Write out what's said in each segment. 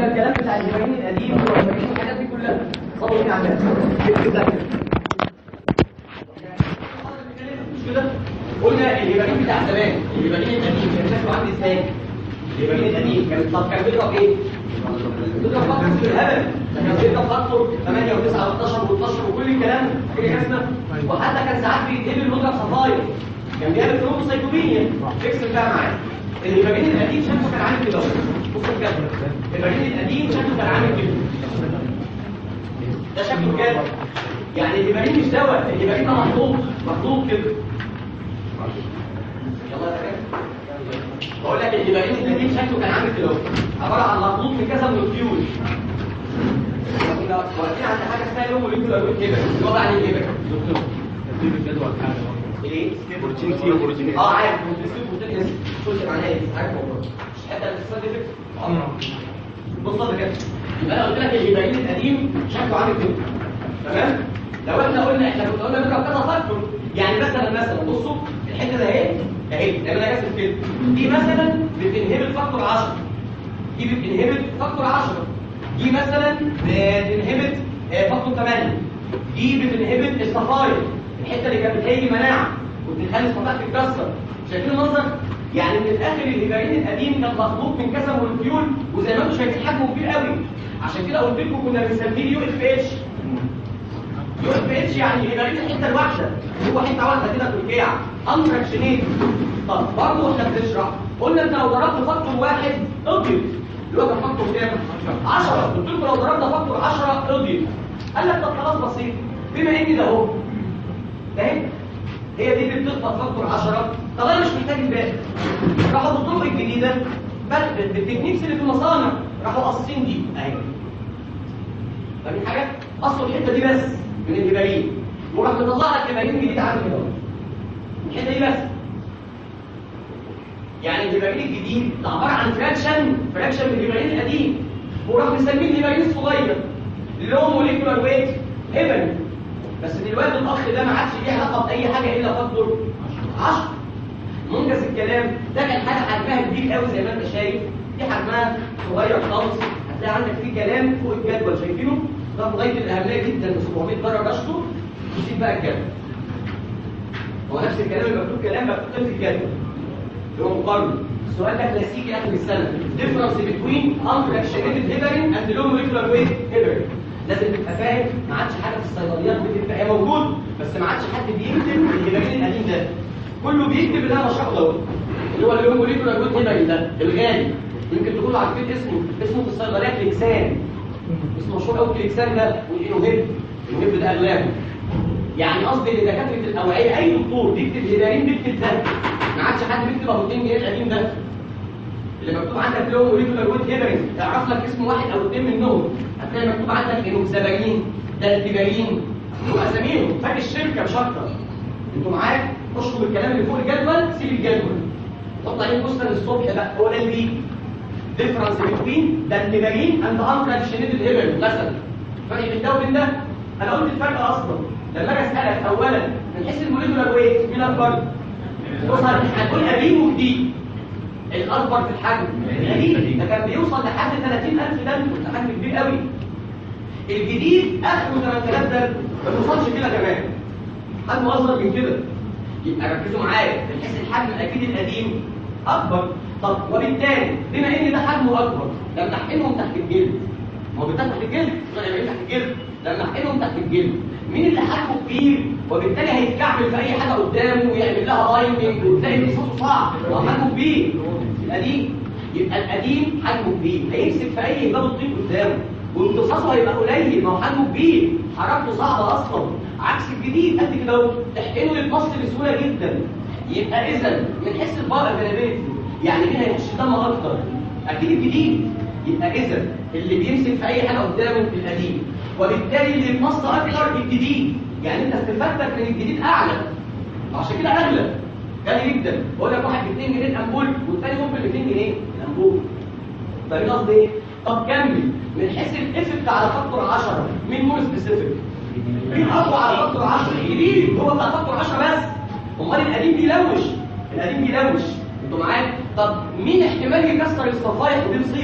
قلنا الكلام بتاع الهيبرين القديم والهيبرين والحاجات دي كلها صبوا هنا على مش كده قلنا الهيبرين بتاع زمان الهيبرين القديم كان شكله عامل ازاي الهيبرين القديم كان طب كان بيضرب ايه بيضرب فقط في الهبل ده كان بيضرب فقط 8 و9 و12 و12 وكل الكلام كده اسمه وحتى كان ساعات بيتقلب بيضرب صفاير كان بيعمل فلوس سيكوبينيا اكسب بقى معايا الهيبرين القديم شكله كان عامل كده بصوا كده الهيبرين القديم شكله كان عامل كده ده شكله كده يعني الهيبرين مش دواء الهيبرين ده مخطوط مخطوط كده يلا يا فندم. بقول لك الهيبرين القديم شكله كان عامل كده عباره عن مخطوط من كذا مولكيول كنا واقفين عند حاجه اسمها لو مولكيول روت كده الوضع عن الهيبرين ترتيب الجدول حاجه ايه بروتين سي وبروتين اس. اه عارف بروتين بروتين اس شو معناها ايه عارف والله مش حتى الاستاذ دي فكره بص ده كده يبقى انا قلت لك الهيبرين القديم شكله عامل كده تمام لو احنا قلنا احنا كنا قلنا بنضرب كذا فاكتور يعني مثلا مثلا بصوا الحته ده اهي اهي لما انا جاسم كده دي مثلا بتنهبت فاكتور 10 دي بتنهبت فاكتور 10 دي مثلا بتنهبت آه، فاكتور 8 دي بتنهبت الصفاير الحته اللي كانت بتهيجي مناعه وبتخلي الصفائح تتكسر شايفين المنظر يعني من الاخر الهيبرين القديم كان مخلوط من كذا مولكيول وزي ما انتم شايفين حجمه كبير قوي عشان كده قلت لكم كنا بنسميه يو اف اتش يو اف اتش يعني الهيبرين الحته الواحده هو حته واحده كده تركيع انفراكشنيت طب برضه واحنا بنشرح قلنا انت لو ضربت فاكتور واحد اضرب اللي هو كان فاكتور كام 10 قلت لكم لو ضربنا فاكتور 10 اضرب قال لك طب خلاص بسيط بما ان ده اهو فاهم هي دي اللي بتخبط فاكتور 10 طب انا مش محتاج الباقي راحوا بالطرق الجديده بل بالتكنيكس اللي في المصانع راحوا قاصين دي اهي فاهمين حاجه قصوا الحته دي بس من الهبارين وراح مطلع لك هبارين جديد عامل كده الحته دي بس يعني الهبارين الجديد ده عباره عن فراكشن فراكشن من الهبارين القديم وراح مسميه الهبارين الصغير اللي هو موليكولار ويت هبل بس دلوقتي الاخ ده ما عادش ليه علاقه باي حاجه الا فاكتور 10 منجز الكلام ده كان حاجه حجمها كبير قوي زي ما انت شايف دي حجمها صغير خالص هتلاقي عندك فيه كلام فوق الجدول شايفينه ده في غايه الاهميه جدا ب 700 درجه رشته وسيب بقى الجدول هو نفس الكلام اللي مكتوب كلام مكتوب في الجدول اللي هو مقارنه السؤال ده كلاسيكي اخر السنه difference between unfractionated heparin and low molecular weight heparin لازم تبقى فاهم ما عادش حاجه في الصيدليات بتبقى هي موجود بس ما عادش حد بيكتب الهيبرين القديم ده كله بيكتب اللي انا بشرحه دوت اللي هو اللي هو موليكولار ويت هيبرين ده الغالي يمكن تكونوا عارفين اسمه اسمه في الصيدليات كليكسان اسمه مشهور قوي كليكسان ده والانوهيب الانوهيب ده اغلبه يعني قصدي ان دكاتره الاوعيه اي دكتور بيكتب هيبرين بيكتب ده ما عادش حد بيكتب ابو 2 جنيه القديم ده اللي مكتوب عندك اللي هو موليكولار ويت هيبرين تعرف لك اسم واحد او اثنين منهم هتلاقي مكتوب عندك انوكسابارين دالتيبارين واساميهم فاكر الشركه مش اكتر انتوا معايا خشوا بالكلام اللي فوق الجدول سيب الجدول حط عليه بوستر الصبح بقى هو ده اللي ديفرنس بين دالتيبارين اند انكالشينيتد هيبرين مثلا فرق بين ده وبين ده انا قلت الفرق اصلا لما اجي اسالك اولا من حيث الموليكولار ويت مين اكبر بص هتقول قديم وجديد الاكبر في الحجم القديم ده كان بيوصل لحد 30000 دم ده حجم كبير قوي الجديد اخره 8000 دم ما بيوصلش كده كمان حجمه اصغر من كده يبقى ركزوا معايا من حيث الحجم اكيد القديم اكبر طب وبالتالي بما ان ده حجمه اكبر لما نحقنهم تحت الجلد ما هو بيتاخد تحت الجلد ولا يبقى تحت الجلد لما نحقنهم تحت الجلد مين اللي حجمه كبير وبالتالي هيتكعبل في اي حاجه قدامه ويعمل لها بايندنج وتلاقي امتصاصه صعب هو حجمه كبير القديم يبقى القديم حجمه كبير هيمسك في اي هباب الطين قدامه وامتصاصه هيبقى قليل ما هو حجمه كبير حركته صعبه اصلا عكس الجديد قد كده اهو تحقنه يتمص بسهوله جدا يبقى اذا من حيث البار افيلابيلتي يعني مين هيخش دم اكتر اكيد الجديد يبقى اذا اللي بيمسك في اي حاجه قدامه القديم وبالتالي اللي يتمص اكتر الجديد يعني انت استفادتك من الجديد اعلى عشان كده اغلى غالي جدا بقول لك واحد ب 2 جنيه الامبول والثاني ممكن ب 2 جنيه الامبول فاهم قصدي ايه؟ طب كمل من حيث الافكت على فاكتور 10 مين مور سبيسيفيك؟ مين اقوى على فاكتور 10 الجديد هو بتاع فاكتور 10 بس امال القديم بيلوش القديم بيلوش انتوا معايا طب مين احتمال يكسر الصفايح ودي مصيبه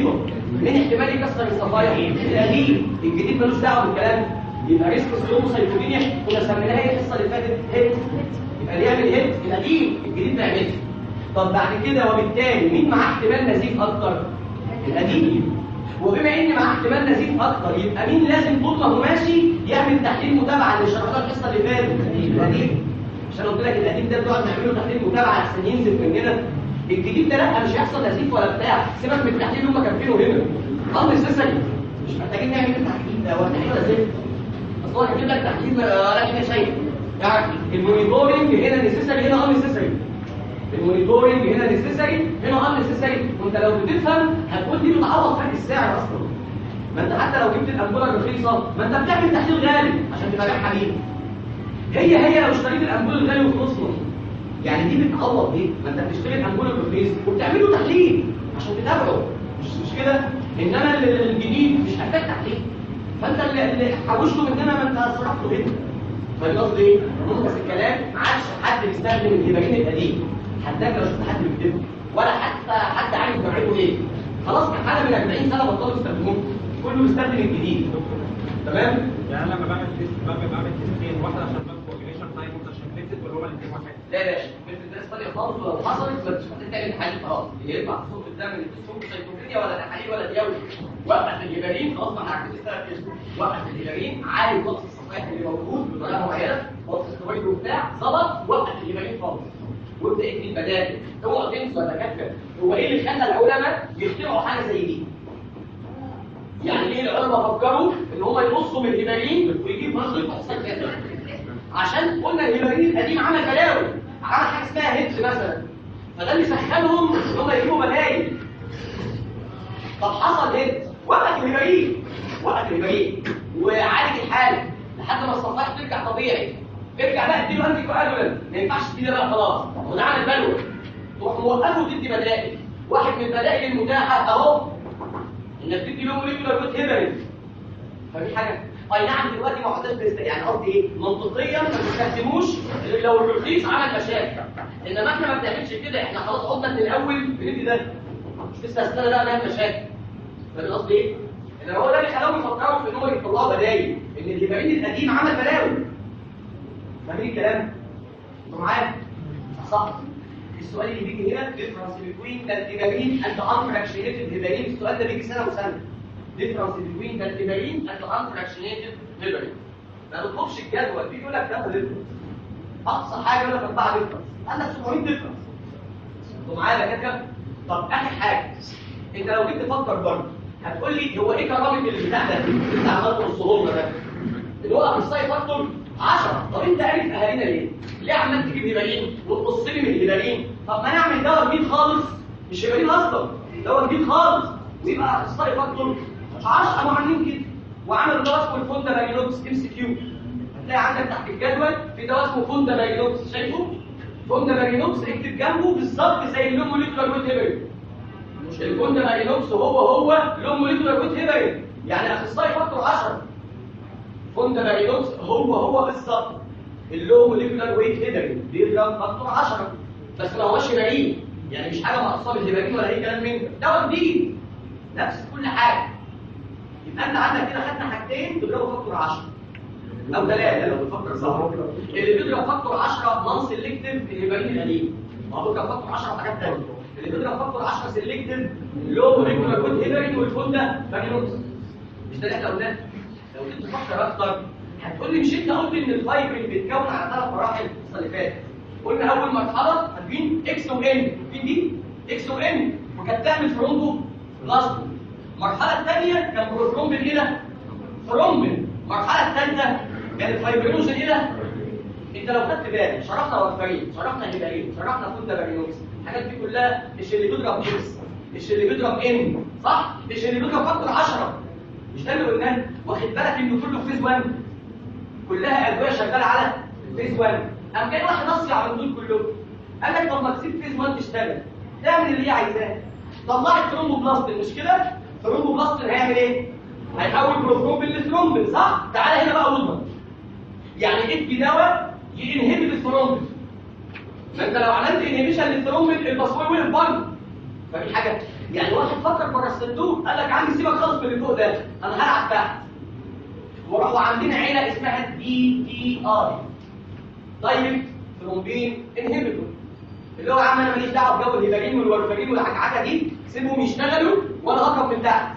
مين احتمال يكسر الصفايح القديم الجديد ملوش دعوه بالكلام ده. يبقى ريسك ستروموسايتوبينيا كنا سميناها ايه الحصه اللي فاتت هيت يبقى اللي يعمل هيت القديم الجديد ما يعملش طب بعد كده وبالتالي مين معاه احتمال نزيف اكتر القديم وبما ان معاه احتمال نزيف اكتر يبقى مين لازم طول ما هو ماشي يعمل تحليل متابعه اللي شرحناه الحصه اللي فاتت القديم عشان قلت لك القديم ده بنقعد نعمل له تحليل متابعه عشان ينزل مننا الجديد ده لا مش هيحصل نزيف ولا بتاع سيبك من التحليل اللي هم كاتبينه هنا امر سيسري مش محتاجين نعمل التحليل ده ولا تحليل ولا زفت اصل هو هيجيب لك تحليل ولا حاجه شايف يعني المونيتورنج هنا نسيسري هنا امر سيسري المونيتورنج هنا نسيسري هنا امر سيسري وانت لو بتفهم هتقول دي بتعوض فرق السعر اصلا ما انت حتى لو جبت الانبوله الرخيصه ما انت بتعمل تحليل غالي عشان تبقى حليب هي هي لو اشتريت الانبول الغالي وخلصنا يعني دي بتعوض دي ما انت بتشتري الانبول الرخيص وبتعمل له تحليل عشان تتابعه مش مش كده انما ال- الجديد مش محتاج تحليل فانت اللي, اللي حوشته مننا ما انت صرفته هنا فاهم قصدي ايه؟ ملخص الكلام ما عادش حد بيستخدم الهيبرين القديم حداك لو شفت حد بيكتبه ولا حتى حد عارف نوعيه ايه خلاص كان حاجه من 40 سنه بطلوا يستخدموه كله بيستخدم الجديد تمام؟ يعني انا لما بعمل تيست بعمل بعمل تيستين واحده عشان بس كوجريشن تايم واحده عشان فيكسد ولا هو الاثنين واحد لا لا بنت الناس ثانيه خالص ولو حصلت ما تشوف تعمل تحاليل خلاص يرفع صوت الدم اللي بتصوم سيتوكينيا ولا تحاليل ولا دياوي وقف الهيبرين خلاص ما عرفتش تشتغل كده وقف الهيبرين عالي ضغط الصفائح اللي موجود بطريقه معينه ضغط السترويد وبتاع ظبط وقف الهيبرين خالص وابدا اكتب بدائل اوعى تنسوا يا دكاتره هو ايه اللي خلى العلماء يخترعوا حاجه زي دي؟ يعني ليه العلماء فكروا ان هم يقصوا من الهيبرين ويجيب مصر يحصل كده عشان قلنا الهيبرين القديم عمل بلاوي عمل حاجه اسمها هيدز مثلا فده اللي سخنهم ان هم يجيبوا بدايل طب حصل هيدز وقت الهيبرين وقت الهيبرين وعالج الحاله لحد ما الصفائح ترجع طبيعي ارجع بقى اديله انتي كواجولانت ما ينفعش تدي بقى خلاص وده عمل بلوى تروح موقفه وتدي بدائل واحد من البدائل المتاحه اهو انك تدي له موليكولار روت هيبرين فدي حاجه اي نعم دلوقتي ما عدناش بنست- يعني قصدي ايه منطقيا ما بنستخدموش غير لو الرخيص عمل مشاكل انما احنا ما بنعملش كده احنا خلاص قلنا من الاول بندي ده مش لسه السنه ده نعمل مشاكل فاهم قصدي ايه؟ انما هو ده اللي خلاهم يفكروا في ان هم يطلعوا بدايل ان الهيبرين القديم عمل بلاوي فاهمين الكلام؟ انتوا معايا؟ صح السؤال اللي بيجي هنا difference between the heparin and the unfractionated heparin السؤال ده بيجي سنه وسنه difference between the heparin and the unfractionated heparin ما تطلبش الجدول بيجي يقول لك ده difference اقصى حاجه يقول لك 4 difference عندك 700 difference انتوا معايا يا دكاتره طب اخر حاجه انت لو جيت تفكر برضه هتقول لي هو ايه كرامه اللي بتاع ده اللي انت عمال ترصه لنا ده اللي هو اخصائي فاكتور 10 طب انت عارف اهالينا ليه؟ ليه عمال تجيب هيبارين وتقص لي من الهيبارين؟ طب ما نعمل دواء جديد خالص مش هيبارين اصلا دواء جديد خالص ويبقى اخصائي فاكتور 10 قاموا عاملين كده وعملوا دواء اسمه الفوندا بايلوكس ام سي كيو هتلاقي عندك تحت الجدول في دواء اسمه فوندا بايلوكس شايفه؟ فوندا بايلوكس اكتب جنبه بالظبط زي اللون موليكولار ويت هيبارين مش الفوندا بايلوكس هو هو لون موليكولار ويت هيبارين يعني اخصائي فاكتور 10 فوندا بايلوكس هو هو بالظبط اللو موليكولار ويت هيدرين بيضرب فاكتور 10 بس ما هوش هيبارين يعني مش حاجه مقصوره بالهيبارين ولا اي كلام من ده دواء جديد نفس كل حاجه يبقى انت عندك كده خدنا حاجتين بيضربوا فاكتور 10 او ثلاثه لو بتفكر صح اللي بيضرب فاكتور 10 نون سيلكتيف الهيبارين القديم ما هو بيضرب فاكتور 10 في حاجات ثانيه اللي بيضرب فاكتور 10 سيلكتيف لو موليكولار ويت هيدرين والفوندا باجينوكس مش ده اللي احنا قلناه لو جيت تفكر اكتر هتقول لي مش انت قلت ان الفايبرين بيتكون على ثلاث مراحل القصه اللي فاتت قلنا اول مرحله هتبين اكس وان فين دي اكس وان وكانت تعمل ثرومبو بلاستيك المرحله الثانيه كان بروثرومبين الى ثرومبين المرحله الثالثه كانت فايبرينوجين الى انت لو خدت بالك شرحنا وفرين شرحنا هيبارين شرحنا فوندا بارينوكس الحاجات دي كلها مش اللي بيضرب اكس مش اللي بيضرب ان صح مش اللي بيضرب فاكتور 10 مش ده اللي قلناه واخد بالك انه كله فيز 1 كلها ادويه شغاله على فيز 1 قام جاي واحد نصي على دول كلهم قال لك طب ما تسيب فيز 1 تشتغل تعمل اللي هي عايزاه طلعت ثرومبوبلاستين مش كده ثرومبوبلاستين هيعمل ايه هيحول بروثرومبين لثرومبين صح تعالى هنا بقى واضرب يعني ادي دواء ينهبل الثرومبين ما انت لو عملت انهبيشن للثرومبين الباسوي وقف برضه ففي حاجه يعني واحد فكر بره الصندوق قال لك عندي سيبك خالص من اللي فوق ده انا هلعب تحت وراحوا عندنا عيله اسمها دي تي اي دايركت ترومبين انهبيتور اللي هو يا عم انا ماليش دعوه بجو الهيبارين والورفارين والعكعكه دي سيبهم يشتغلوا وانا هقف من تحت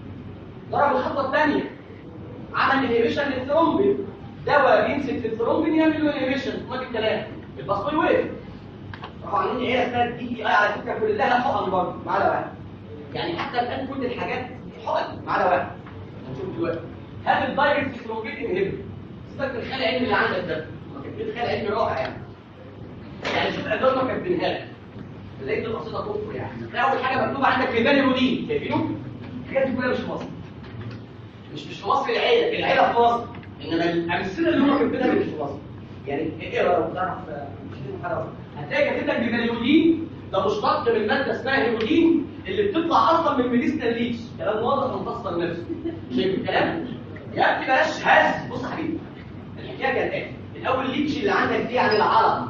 ضرب الخطوه الثانيه عمل انهبيشن للثرومبين دواء بيمسك في الثرومبين يعمل له انهبيشن ما الكلام الباسبوي وقف راحوا عاملين عيله اسمها دي تي اي على فكره كلها حقن برضه ما عدا واحد يعني حتى الان كل الحاجات حقن ما عدا واحد هنشوف دلوقتي هذا الدايركت ثرومبين انهبيتور سيبك من الخيال العلمي اللي عندك ده كان خيال علمي رائع يعني يعني شوف ادوار ما كاتبينها لك لقيت القصيده كفر يعني لا اول حاجه مكتوبه عندك لبان رودين شايفينه الحاجات دي كلها مش في مصر مش مش في مصر العيله العيله في مصر انما الامثله اللي هم كاتبينها مش في مصر يعني اقرا لو تعرف مش محاضره هتلاقي كاتب لك لبان ده مشتق من ماده اسمها هيرودين اللي بتطلع اصلا من ميديستال ليتش كلام واضح ومفصل نفسه شايف الكلام يا ابني بلاش هز بص يا حبيبي الحكايه كانت ايه الاول ليتش اللي عندك دي عن العلقه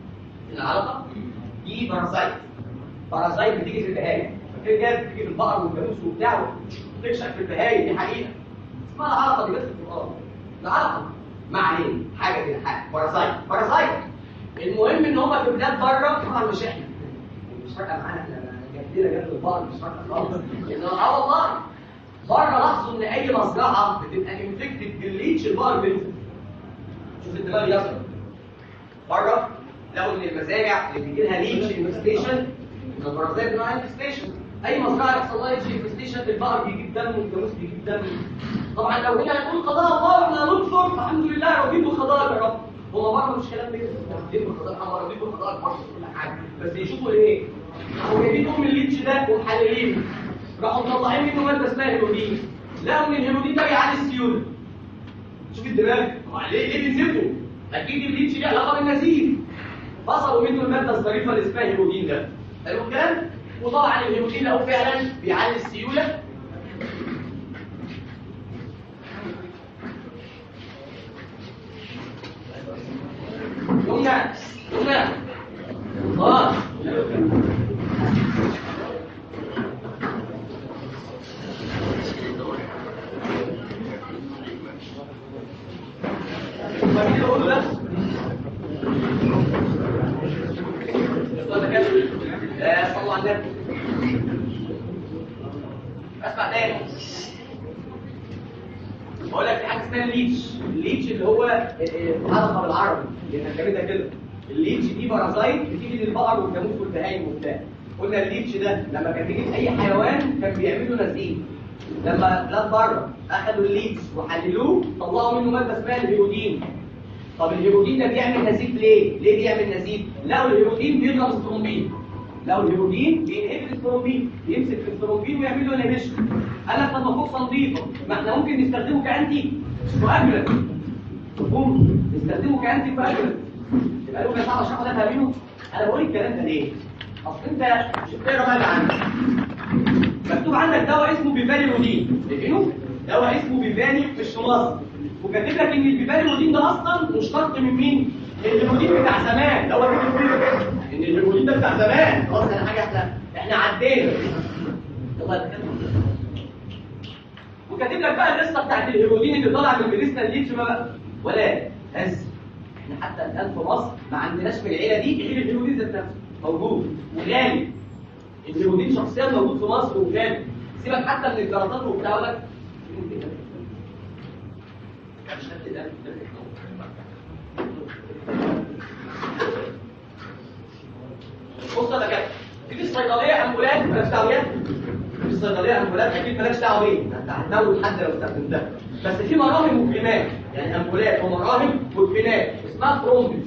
العلقه دي بارازايت بارازايت بتيجي في البهايم فاكر كده بتيجي في البقر والجاموس وبتاع وتكشف في البهايم دي حقيقه اسمها العلقه دي بس في القران العلقه ما علينا حاجه كده حاجه بارازايت بارازايت المهم ان هم في بلاد بره طبعا مش احنا مش فارقه معانا احنا جنبنا جنب البقر مش فارقه خالص اه والله بره لاحظوا ان اي مزرعه بتبقى انفكتد بالليتش البقر بينزل شوف الدماغ يصل بره لقوا ان المزارع اللي بيجي لها ليتش انفستيشن من البرازيل بنوع انفستيشن اي مزرعه يحصل لها ليتش انفستيشن البقر بيجيب دم والجاموس بيجيب دم طبعا لو هنا هتقول قضاء الله واحنا هننصر الحمد لله راضيين بالقضاء يا رب هو بره مش كلام كده راضيين بالقضاء احنا راضيين بالقضاء في مصر كل حاجه بس يشوفوا ايه راحوا جايبين ام الليتش ده ومحللينه راحوا مطلعين منه ماده اسمها هيرودين لقوا ان الهيرودين ده بيعلي السيوله شوف الدماغ ليه ليه بينزفوا اكيد الليتش ليه علاقه بالنزيف فصلوا منه الماده الظريفه اللي اسمها هيرودين ده حلو الكلام وطبعا الهيرودين لقوا فعلا بيعلي السيوله قلنا قلنا الله فمين يقول ده؟ لا صلوا على النبي اسمع تاني بقول لك في حاجه اسمها الليتش الليتش اللي هو حلقه بالعربي لان كلمتها كده الليتش دي بارازايت بتيجي للبقر والجاموس والبهايم وبتاع قلنا الليتش ده لما كان بيجي في اي حيوان كان بيعملوا نزيف لما بلاد بره اخذوا الليتش وحللوه طلعوا منه ماده اسمها الهيرودين طب الهيرودين ده بيعمل نزيف ليه؟ ليه بيعمل نزيف؟ لقوا الهيرودين بيضرب الثرومبين لقوا الهيرودين بينهبل الثرومبين بيمسك في الثرومبين ويعمل له انهبيشن قال لك طب ما فرصه نظيفه ما احنا ممكن نستخدمه كانتي كواجولانت مفهوم نستخدمه كانتي كواجولانت يبقى له صعب اشرح لك فاهمينه انا بقول الكلام ده ليه؟ اصل انت مش بتقرا بقى اللي عندك مكتوب عندك دواء اسمه بيفاليرودين شايفينه؟ دواء اسمه بيفاني مش في مصر وكاتب لك ان البيفاليرودين ده اصلا مشتق من مين؟ الهيرودين بتاع زمان ده هو كاتب كده ان الهيرودين ده بتاع زمان خلاص احنا حاجه احنا احنا عدينا يلا وكاتب لك بقى القصه بتاعت الهيرودين اللي طالع من الميديسنال ليتش بقى ولا بس احنا حتى الان في مصر ما عندناش في العيله دي غير الهيرودين ذات نفسه موجود وغالي الهيرودين شخصيا موجود في مصر وغالي سيبك حتى من الجلطات وبتاع لك مش خدت ده بص انا كده في الصيدليه امبولات مالكش دعوه بيها في الصيدليه امبولات اكيد مالكش دعوه بيه انت هتموت حد لو استخدمتها بس في مراهم وكريمات يعني امبولات ومراهم وكريمات اسمها ترومبكس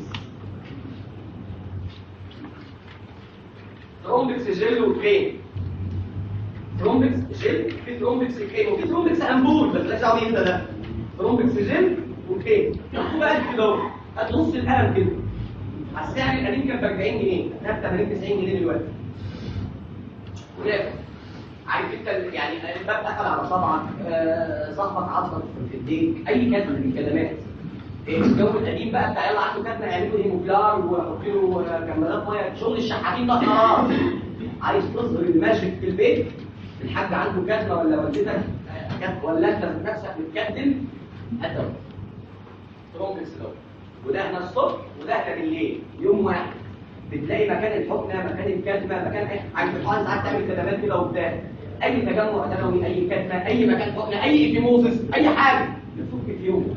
ترومبكس جل وكريم ترومبكس جل في ترومبكس كريم وفي ترومبكس امبول بس مالكش دعوه بيه انت ده ترومبكس جل وكريم مكتوب قد كده اهو قد نص القلم كده على السعر القديم كان ب 40 جنيه احنا ب 80 90 جنيه دلوقتي ولكن عارف انت ال- يعني الباب دخل على صبعك آه، صاحبك عضك في ايديك اي كلمه من الكلمات إيه، الجو القديم بقى بتاع يلا عنده كاتنه يعملوا هيموجلار ويحطوا له آه، كمادات ميه شغل الشحاتين ده خلاص عايز تظهر الماشي في البيت الحاج عنده كتمه ولا والدتك آه، كتمه ولا انت نفسك بتكتم هات ده ترومبكس ده وده احنا الصبح وده احنا بالليل يوم واحد بتلاقي مكان الحقنه مكان الكتمه مكان اي عند الحقن ساعات تعمل كتمات كده وبتاع اي تجمع دموي اي كتمه اي مكان حقنه اي ايكيموزس اي حاجه بتفك في يوم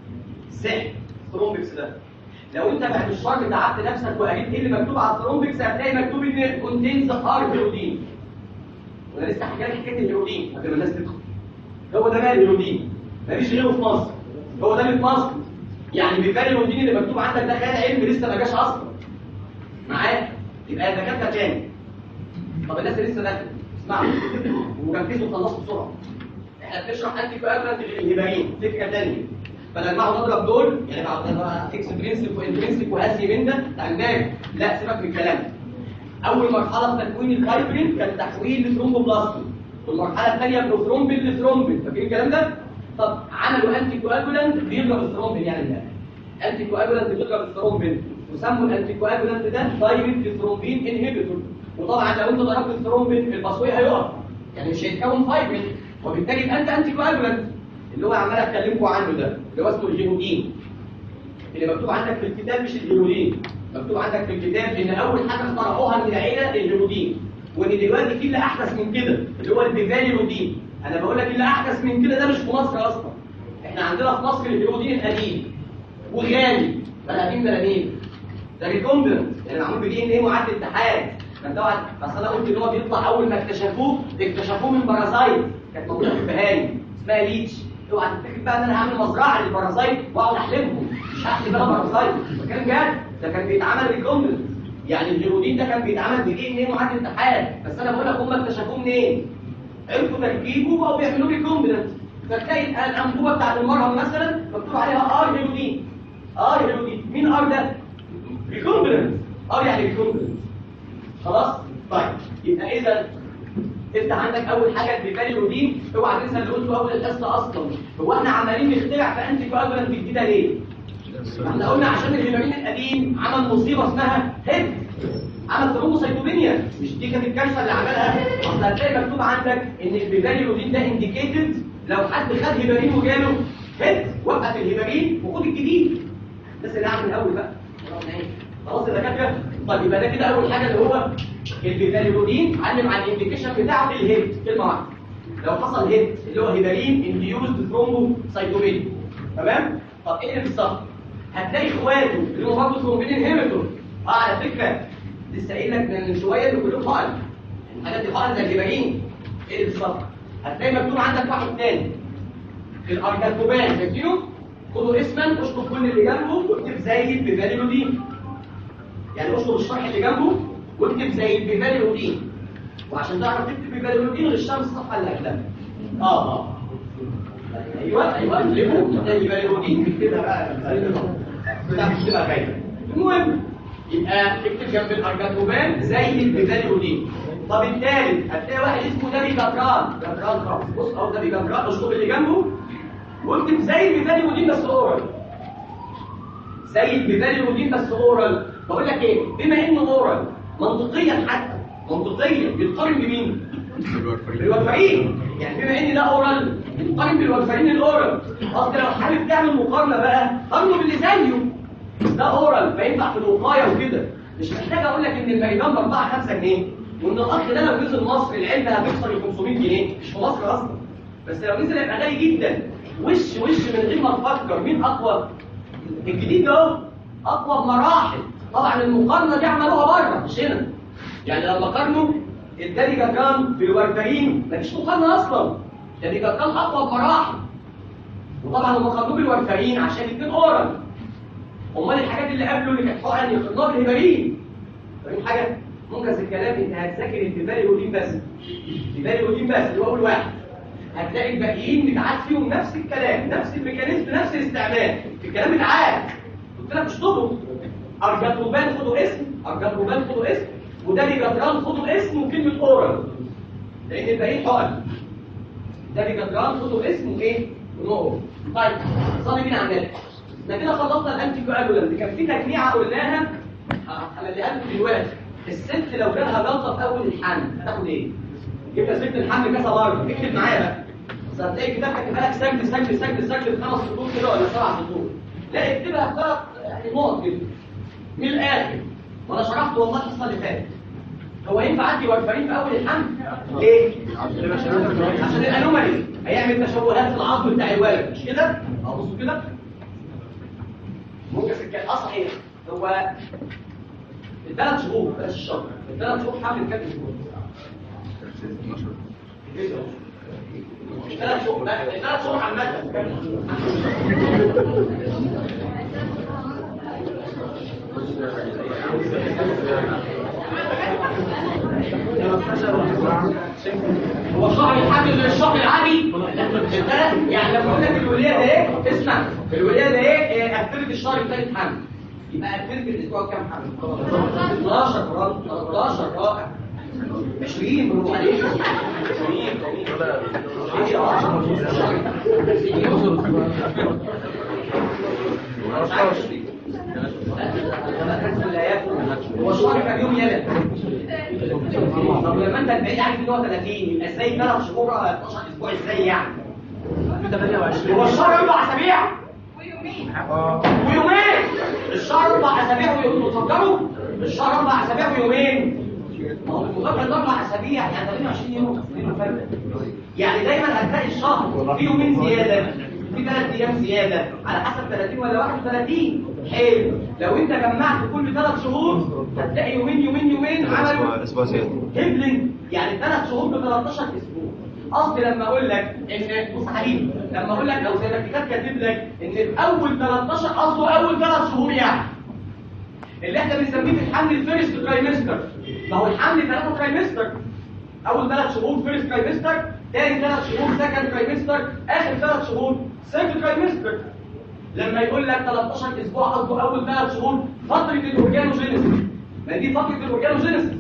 سحر ثرومبكس ده لو انت بعد الشهر تعبت نفسك وقريت ايه اللي مكتوب على الثرومبكس هتلاقي مكتوب ان كونتينز هارد هيرودين وانا لسه حكي لك حكايه الهيرودين قبل ما الناس تدخل هو ده بقى الهيرودين مفيش غيره في مصر هو ده اللي في مصر يعني بيبان الهيرودين اللي مكتوب عندك ده خيال علمي لسه ما جاش اصلا معايا يبقى الدكاتره تاني طب الناس اللي لسه داخله اسمعوا وركزوا وخلصوا بسرعه احنا بنشرح انتي كوابلانت للهيبارين فكره ثانيه فلما نضرب دول يعني بعد اكسبرينسيك وانترنسيك وهاسي من ده بتاع الباقي لا سيبك من الكلام اول مرحله في تكوين الفايبرين كان تحويل لثرومبوبلاستين والمرحله الثانيه بروثرومبين لثرومبين فاكرين الكلام ده طب عملوا انتي كوابلانت بيضرب الثرومبين يعني ده انتي كوابلانت بيضرب الثرومبين وسموا الانتي كوابلانت ده دايركت ثرومبين انهبيتور وطبعا لو انت ضربت الثرومبين الباسوي هيقف يعني مش هيتكون فايبرين وبالتالي يبقى انت انتي كوابلانت اللي هو عمال اكلمكم عنه ده اللي هو اسمه الهيمودين اللي مكتوب عندك في الكتاب مش الهيمودين مكتوب عندك في الكتاب ان اول حاجه اخترعوها من العيله الهيمودين وان دلوقتي في اللي احدث من كده اللي هو البيفاليرودين انا بقول لك اللي احدث من كده ده مش في مصر اصلا احنا عندنا في مصر الهيمودين القديم وغالي ملايين ملايين ده ريكومبنت يعني معمول بدي ان ايه معدل اتحاد كان طبعا بس انا قلت ان هو بيطلع اول ما اكتشفوه اكتشفوه من بارازايت كانت موجوده في البهايم اسمها ليتش اوعى تفتكر بقى ان انا هعمل مزرعه للبارازايت واقعد احلبهم مش هحلب انا بارازايت ده كان جد ده كان بيتعمل ريكومبنت يعني الهيرودين ده كان بيتعمل بدي ان ايه معدل اتحاد بس انا بقول لك هم اكتشفوه منين؟ عرفوا تركيبه وبقوا بيعملوه ريكومبنت فتلاقي الانبوبه بتاعت المرهم مثلا مكتوب عليها ار هيرودين ار هيرودين مين ار ده؟ ريكومبنت ار يعني ريكومبنت خلاص؟ طيب يبقى اذا انت عندك اول حاجه البيفاليرودين اوعى تنسى اللي قلته اول الحصه اصلا هو احنا عمالين نخترع في انتي كواجولانت جديده ليه؟ احنا قلنا عشان الهيبارين القديم عمل مصيبه اسمها هيد عمل ثرومبوسايتوبينيا مش دي كانت الكارثه اللي عملها اصل هتلاقي مكتوب عندك ان البيفاليرودين ده انديكيتد لو حد خد هيبارين وجاله هيد وقف الهيبارين وخد الجديد بس اللي اعمل الاول بقى خلاص يا دكاتره طيب يبقى ده كده اول حاجه اللي هو البيفاليرودين علم على الانديكيشن بتاعه الهيد كلمه واحده لو حصل هيد اللي هو هيبارين انديوزد ثرومبوسايتوبينيا تمام طب ايه اللي بالظبط هتلاقي اخواته اللي هم برضه ثرومبين انهبيتور اه على فكره لسه قايل لك من شويه ان كلهم حقن الحاجات دي حقن زي الهيبارين ايه اللي بالظبط هتلاقي مكتوب عندك واحد تاني الارجاتوبان فاكرينه خدوا اسما اشطب كل اللي جنبه واكتب زي البيفاليرودين يعني اشطب الشرح اللي جنبه واكتب زي البيفاليرودين وعشان تعرف تكتب بيفاليرودين غشها من الصفحه اللي قبلها اه اه ايوه ايوه اكتبوا زي البيفاليرودين تكتبها بقى لا مش تبقى خايفه المهم يبقى اكتب جنب الارجاتوبان زي البيفاليرودين طب الثالث هتلاقي واحد اسمه دابي جبران جبران خالص بص اهو دابي جبران اشطب اللي جنبه واكتب زي البيفاليرودين بس اورال زي البيفاليرودين بس اورال بقول لك ايه بما انه اورال منطقيا حتى منطقيا بيتقارن بمين بالوفرين يعني بما ان ده اورال بيتقارن بالوفرين الاورال اصل لو حابب تعمل مقارنه بقى قارنه باللي زيه ده اورال فينفع في الوقايه وكده مش محتاج اقول لك ان الميدان ب 4 5 جنيه وان الاخ ده لو نزل مصر العلبه هتكسر ال 500 جنيه مش في مصر اصلا بس لو نزل هيبقى غالي جدا وش وش من غير ما تفكر مين اقوى الجديد ده اقوى بمراحل طبعا المقارنه دي عملوها بره مش هنا يعني لما قارنوا الدارجه كان بالورفرين مفيش مقارنه اصلا الدارجه كان اقوى بمراحل وطبعا هم قارنوه بالورفرين عشان الاثنين اورال امال الحاجات اللي قبله اللي كانت حقن يقارنوها بالهيبارين فاهم حاجه منجز الكلام انت هتذاكر البيفاليرودين بس البيفاليرودين بس اللي هو اول واحد هتلاقي الباقيين بيتعاد فيهم نفس الكلام نفس الميكانيزم نفس الاستعمال الكلام اتعاد قلت لك اشطبوا ارجاتروبان خدوا اسم ارجاتروبان خدوا اسم ودالي جدران خدوا اسم وكلمه اورال لان الباقيين حقن دالي جدران خدوا اسم وايه ونور طيب صلي بينا على النبي احنا كده خلصنا الانتي كواجولانت كان في تجميعه قلناها هخليها لكم دلوقتي الست لو جالها جلطه في اول الحمل هتاخد ايه؟ جبنا ست الحمل كذا مره اكتب معايا بقى بس هتلاقي كتابك كاتبها لك سجل سجل سجل سجل في خمس سطور كده ولا سبع سطور لا اكتبها في ثلاث يعني نقط كده من الاخر وانا شرحت والله الحصه اللي فاتت هو ينفع ادي وارفرين في اول الحمل ليه عشان الانومالي هيعمل تشوهات في العظم بتاع الولد مش كده اه بصوا كده ممكن سكه اه صحيح هو الثلاث شهور بلاش الشهر الثلاث شهور حمل كام اسبوع الثلاث شهور لا الثلاث شهور عامه كام هو شهر الحمل غير الشهر العادي الثلاث يعني لما اقول لك الولاده ايه اسمع الولاده ايه قفلت الشهر الثالث حمل يبقى قفلت الاسبوع كام حمل 12 برافو 13 رائع 20 برافو عليك 20 هو الشهر كام يوم يلا طب لما انت بعيد عارف ان هو 30 يبقى ازاي ثلاث شهور 12 اسبوع ازاي يعني؟ هو الشهر اربع اسابيع ويومين الشهر اربع اسابيع ويومين تفكروا الشهر اربع اسابيع ويومين ما هو المذاكره اربع اسابيع يعني 28 يوم يعني دايما هتلاقي الشهر فيه يومين زياده في ثلاث ايام زياده على حسب 30 ولا 31 حلو لو انت جمعت كل ثلاث شهور هتلاقي يومين يومين يومين عملوا اسبوع زياده هبلنج يعني ثلاث شهور ب 13 اسبوع قصدي لما اقول لك ان بص حبيبي لما اقول لك او زي ما الكتاب كاتب لك ان اول 13 قصده اول ثلاث شهور يعني اللي احنا بنسميه في الحمل الفيرست ترايمستر ما هو الحمل ثلاثه ترايمستر اول ثلاث شهور فيرست ترايمستر ثاني ثلاث شهور سكند ترايمستر اخر ثلاث شهور سيرد ترايمستر لما يقول لك 13 اسبوع قصده اول ثلاث شهور فتره الاورجانوجينيسيس ما دي فتره الاورجانوجينيسيس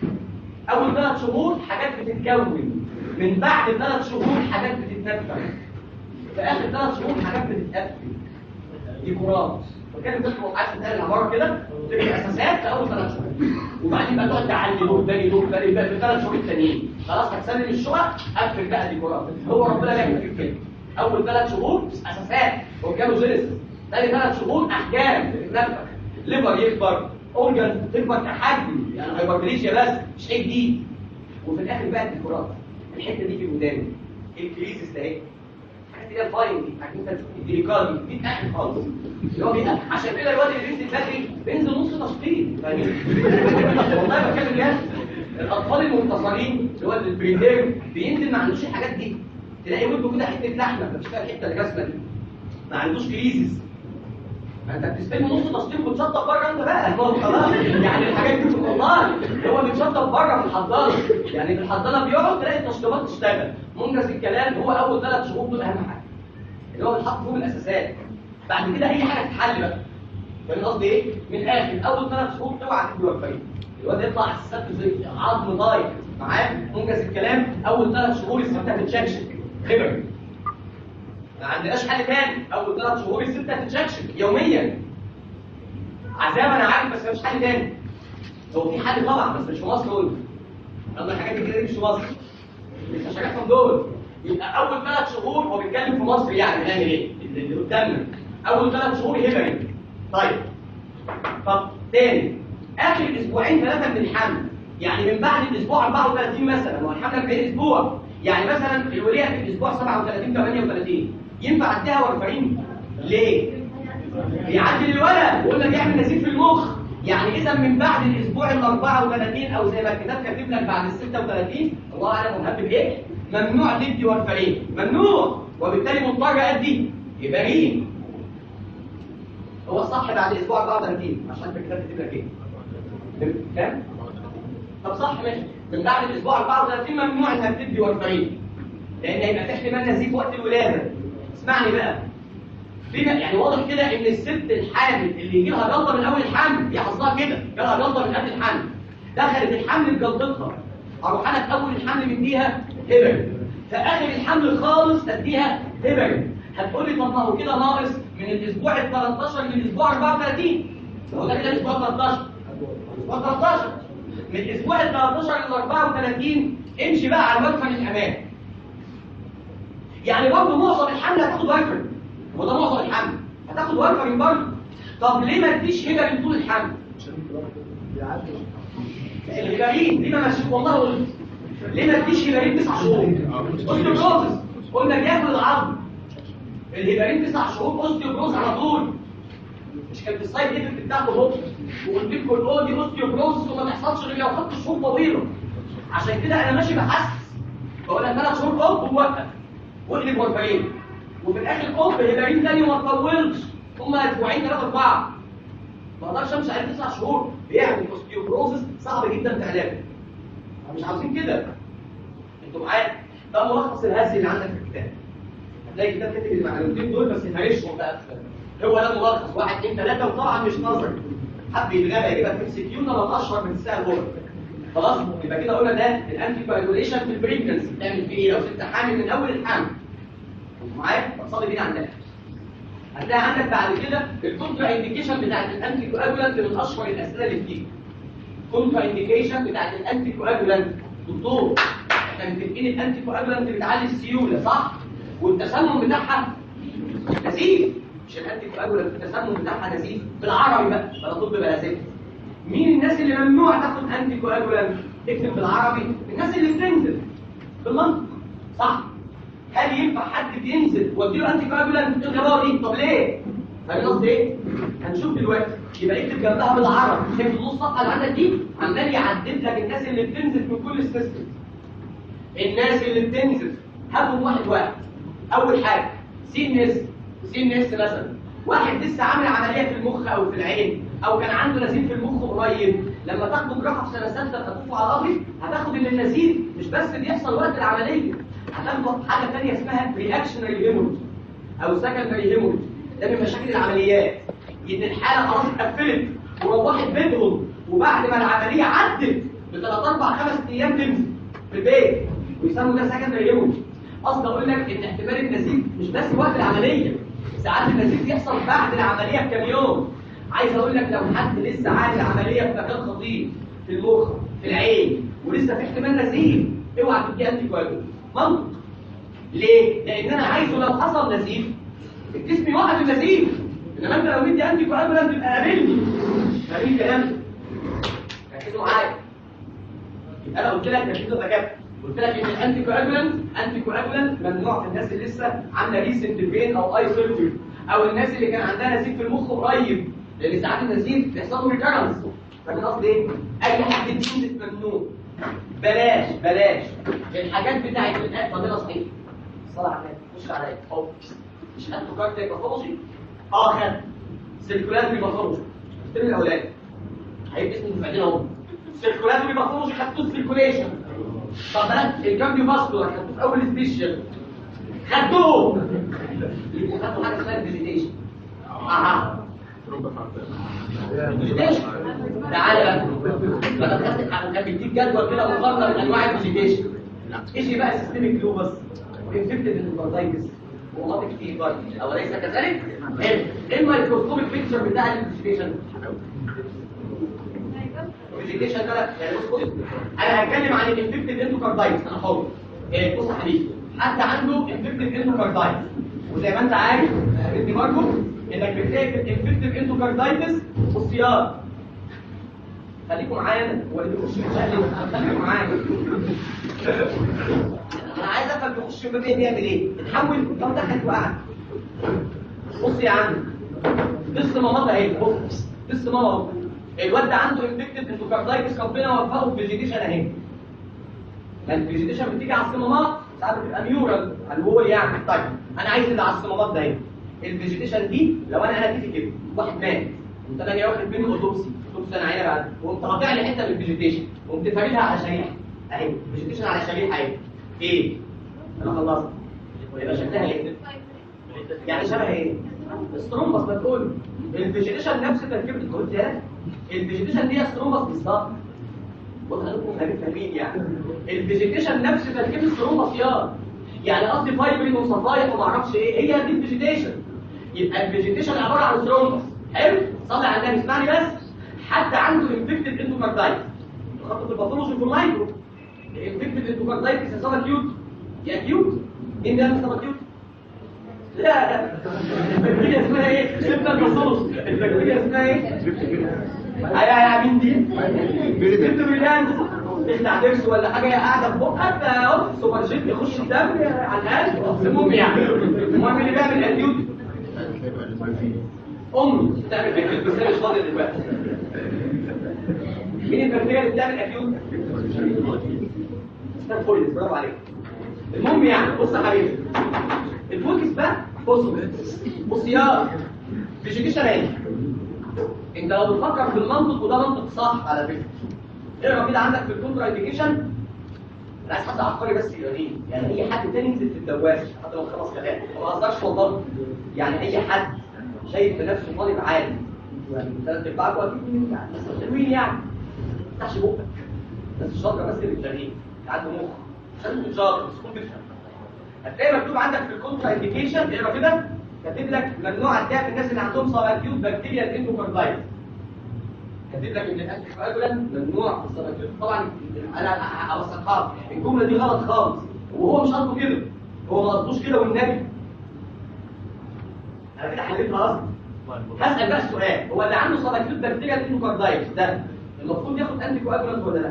اول ثلاث شهور حاجات بتتكون من بعد ثلاث شهور حاجات بتتنفذ في اخر ثلاث شهور حاجات بتتقفل ديكورات فكان تدخل عايز تتقال العباره كده تبقى اساسات في اول ثلاث شهور وبعدين بقى تقعد تعلي دور تاني دور تاني بقى في ثلاث شهور التانيين خلاص هتسلم الشقق قفل بقى ديكورات هو ربنا بيعمل فيك كده اول ثلاث شهور اساسات اورجانوجينيسيس ثاني ثلاث شهور احجام بتتنفخ ليفر يكبر اورجان تكبر كحجم يعني هايبربليشيا بس مش ايه جديد وفي الاخر بقى الديكورات الحته دي في وداني الكريزس ده اهي الحاجات اللي هي الفاين دي عارفين انت الديليكال دي دي اخر خالص اللي هو بيبقى عشان كده الواد اللي بينزل بدري بينزل نص تشطيب فاهمين والله بتكلم جد الاطفال المنتصرين اللي هو البريتير بينزل ما عندوش الحاجات دي تلاقي ولده كده حته لحمه مش فاهم الحته الرسمه دي ما عندوش كريزس ما انت بتستلم نص تشطيب وتشطب بره انت بقى ما هو خلاص يعني الحاجات دي والله هو بيتشطب بره في الحضانه يعني في الحضانه بيقعد تلاقي التشطيبات تشتغل منجز الكلام هو اول ثلاث شهور دول اهم حاجه اللي هو بيتحط فيهم الاساسات بعد كده اي حاجه تتحل بقى فاهم قصدي ايه؟ من الاخر اول ثلاث شهور اوعى تدي وفاين الواد يطلع اساسات زي عظم ضايق معاه منجز الكلام اول ثلاث شهور الست هتتشكشك خبر ما عندناش حل تاني اول ثلاث شهور الست هتتشكشك يوميا عذاب انا عارف بس مفيش حل تاني هو في حل طبعا بس مش في مصر قلت اما الحاجات الجديده دي مش في مصر لسه شغالهم دول يبقى اول ثلاث شهور هو بيتكلم في مصر يعني بنعمل ايه اللي قدامنا اول ثلاث شهور هبري طيب طب تاني اخر اسبوعين ثلاثه من الحمل يعني من بعد الاسبوع 34 مثلا هو الحمل 40 اسبوع يعني مثلا الوليه في الاسبوع 37 38 ينفع اديها وارفعين ليه بيعدل الولد ويقول لك يعمل نزيف في المخ يعني اذا من بعد الاسبوع ال 34 او زي ما الكتاب كاتب لك بعد ال 36 الله اعلم مهب بايه ممنوع تدي وارفعين ممنوع وبالتالي مضطر ادي يبقى رين هو الصح بعد الاسبوع 34 عشان في الكتاب كاتب لك ايه كام طب صح ماشي من بعد الاسبوع 34 ممنوع انك تدي وارفعين لان هيبقى في احتمال نزيف وقت الولاده اسمعني بقى في يعني واضح كده ان الست الحامل اللي يجي لها جلطه من اول الحمل هي حظها كده جالها جلطه من قبل الحمل دخلت الحمل بجلطتها اروح انا في اول الحمل مديها هبل في اخر الحمل خالص اديها هبل هتقول لي طب ما هو كده ناقص من الاسبوع ال 13 للاسبوع 34 هو ده كده الاسبوع 13 الاسبوع 13 من الاسبوع ال 13 ل 34 امشي بقى على المدخل الامامي يعني برضه معظم الحمل هتاخد وارفرين وده معظم الحمل هتاخد وارفرين برضه طب ليه ما تديش هبه طول الحمل؟ الهبارين ليه ما ماشي والله قلت ليه ما تديش هبارين تسع شهور؟ اوستيوبروزس قلنا بياكل العظم الهبارين تسع شهور اوستيوبروز على طول مش كان في السايد ايفكت بتاعته هو وقلت لكم الاو دي اوستيوبروزس وما تحصلش غير لو خدت شهور طويله عشان كده انا ماشي بحسس بقول لك ثلاث شهور اوب ووقف واقلب واربعين وفي الاخر اوب هبارين تاني وما تطولش هم اسبوعين ثلاثه اربعه ما اقدرش امشي عليه تسع شهور بيعمل اوستيوبروزس صعب جدا في علاجه مش عاوزين كده انتوا معايا ده ملخص الهز اللي عندك في الكتاب هتلاقي الكتاب كاتب المعلومتين دول بس هرشهم بقى هو ده ملخص واحد اثنين ثلاثه وطبعا مش نظري حب يتغابى يجيبها في سي كيو ده اشهر من الساعه الاولى خلاص يبقى كده قلنا ده الانتي كواجوليشن في البريجنسي بتعمل فيه ايه لو ست حامل من اول الحمل انتوا معايا بتصلي بينا عندنا هتلاقي عندك بعد كده الكونترا انديكيشن بتاعت الانتي كواجولانت من اشهر الاسئله اللي بتيجي كونترا انديكيشن بتاعت الانتي كواجولانت دكتور احنا متفقين الانتي كواجولانت بتعلي السيوله صح والتسمم بتاعها نزيف مش الانتي كواجولانت التسمم بتاعها نزيف بالعربي بقى بلا طب بلا زفت مين الناس اللي ممنوع تاخد انتي كواجولانت اكتب بالعربي الناس اللي بتنزل بالمنطق صح هل ينفع حد بينزل واديله انتي كواجولانت الغباوه دي طب ليه فاهم قصدي ايه هنشوف دلوقتي يبقى اكتب جنبها بالعربي شايف النص صفحه اللي عندك دي عمال يعدد لك الناس اللي بتنزل من كل السيستم الناس اللي بتنزل هاتهم واحد واحد اول حاجه سي ان اس سي ان اس مثلا واحد لسه عامل عمليه في المخ او في العين او كان عنده نزيف في المخ قريب لما تاخدوا جراحه في سنه سته تطوفوا على القبر هتاخد ان النزيف مش بس بيحصل وقت العمليه هتاخد حاجه ثانيه اسمها رياكشنري هيموريج او سكندري هيموريج ده من مشاكل العمليات ان الحاله خلاص اتقفلت وروحت بيتهم وبعد ما العمليه عدت بثلاث اربع خمس ايام تنزل في البيت ويسموا ده سكندري هيموريج قصدي اقول لك ان احتمال النزيف مش بس وقت العمليه ساعات النزيف يحصل بعد العمليه بكام يوم عايز اقول لك لو حد لسه عامل عمليه في مكان خطير في المخ في العين ولسه في احتمال نزيف اوعى تدي انتي كواجول منطق ليه؟ لان انا عايزه لو حصل نزيف الجسم يوقف النزيف انما انت لو مدي انتي كواجولانت تبقى قابلني فاهمين الكلام ده؟ ركزوا معايا يبقى انا قلت لك ركزوا ذكاء قلت لك ان الانتي كواجولانت انتي كواجولانت ممنوع في الناس اللي لسه عامله ريسنت فين او اي سيرجري او الناس اللي كان عندها نزيف في المخ قريب لان ساعات النزيف بيحصل له ريكارنس فاهم قصدي ايه؟ اي حد ينزف ممنوع بلاش بلاش الحاجات بتاعت الآن فاضله صحيح الصلاه على النبي خش عليا اهو مش خدتوا كارت باثولوجي اه خدت سيركولاتري باثولوجي الترم الاولاني هيبقى اسمه بعدين اهو سيركولاتري باثولوجي خدتوه سيركوليشن طب ها الكارديو فاسكولار خدتوه في اول سبيشال خدوه يبقوا خدوا حاجه اسمها الفيزيتيشن اها فيزيتيشن تعالى بقى بدل خدت كان بيديك جدول كده مقارنه من انواع الفيزيتيشن ايش بقى السيستميك لوبس وانفكتد اندوكاردايتس وماتيك فيبر او ليس كذلك حلو ايه الميكروسكوبيك بيكتشر بتاع الفيزيتيشن الفيزيتيشن ده يعني بص بص انا هتكلم عن الانفكتد اندوكاردايتس انا حر إيه، بص يا حبيبي حد عنده انفكتد اندوكاردايتس وزي ما انت عارف ادي ماركو انك بتلاقي في الانفكتد اندوكاردايتس والسيار خليكم معايا هو اللي بيخش يتشقلب خليكم معايا انا عايز افهم بيخش الباب ايه بيعمل ايه اتحول طب دخلت وقعد بص يا عم قص ماما اهي بص قص ماما اهو الواد ده عنده انفكتد اندوكاردايتس ربنا وفقه بفيجيتيشن اهي ما الفيجيتيشن بتيجي على الصمامات ساعات بتبقى ميورال على الوول يعني طيب انا عايز اللي على الصمامات ده اهي الفيجيتيشن دي لو انا انا كده كده واحد مات قمت انا جاي واخد منه اوتوبسي اوتوبسي انا عينه بعد وقمت قاطع لي حته من الفيجيتيشن وقمت فاردها على شريحه اهي فيجيتيشن على شريحه اهي ايه انا خلصت ويبقى شكلها ايه يعني شبه ايه سترومبس ما تقول الفيجيتيشن نفس تركيبه قلت يا الفيجيتيشن دي سترومبس بالظبط بص حضرتكم فاهمين فاهمين يعني الفيجيتيشن نفس تركيبه سترومبس يا يعني قصدي فايبرين وصفايح وما اعرفش ايه هي دي الفيجيتيشن يبقى الفيجيتيشن عباره عن سترومبس حلو صلي على النبي اسمعني بس حد عنده انفكتد اندوكاردايتس خدته في الباثولوجي في المايكرو الانفكتد اندوكاردايتس يا سب اكيوت يا اكيوت مين ده سب اكيوت لا البكتيريا اسمها ايه سيبنا الباثولوجي البكتيريا اسمها ايه ايوه يا مين دي سيبت بريلانس اخلع ضرس ولا حاجه قاعده في بقك اهو سوبر جيت يخش الدم على القلب المهم يعني المهم اللي بيعمل اكيوت امي بتعمل اكيوت بس هي مش فاضيه دلوقتي مين البكتيريا اللي بتعمل اكيوت ستانفورد برافو عليك المهم يعني بص يا حبيبي الفوكس بقى بص بص يا فيجيكيشن ايه انت لو بتفكر في المنطق وده منطق صح على فكره اقرا كده عندك في الكونترا انديكيشن انا عايز حد عبقري بس يقريه يعني اي حد تاني ينزل في الدواش حتى لو خمس كلام ما بهزرش والله يعني اي حد شايف بنفسه طالب عالي يعني ثلاث ارباعكم اكيد يعني بس حلوين يعني ما تفتحش بقك بس الشاطر بس اللي بتغنيه عنده مخ عشان تكون شاطر بس تكون بتفهم هتلاقي مكتوب عندك في الكونترا انديكيشن اقرا كده كاتب لك ممنوع اديها في الناس اللي عندهم سباكيوت بكتيريا الاندوكاردايتس كاتب لك ان الانتي كواجولانت ممنوع في السباكيوت طبعا انا ابسطها الجمله دي غلط خالص وهو مش قصده كده هو ما قصدوش كده والنبي انا كده حليتها اصلا هسال بقى السؤال هو اللي عنده سباكيوت بكتيريا الاندوكاردايتس ده المفروض ياخد انتي كواجولانت ولا لا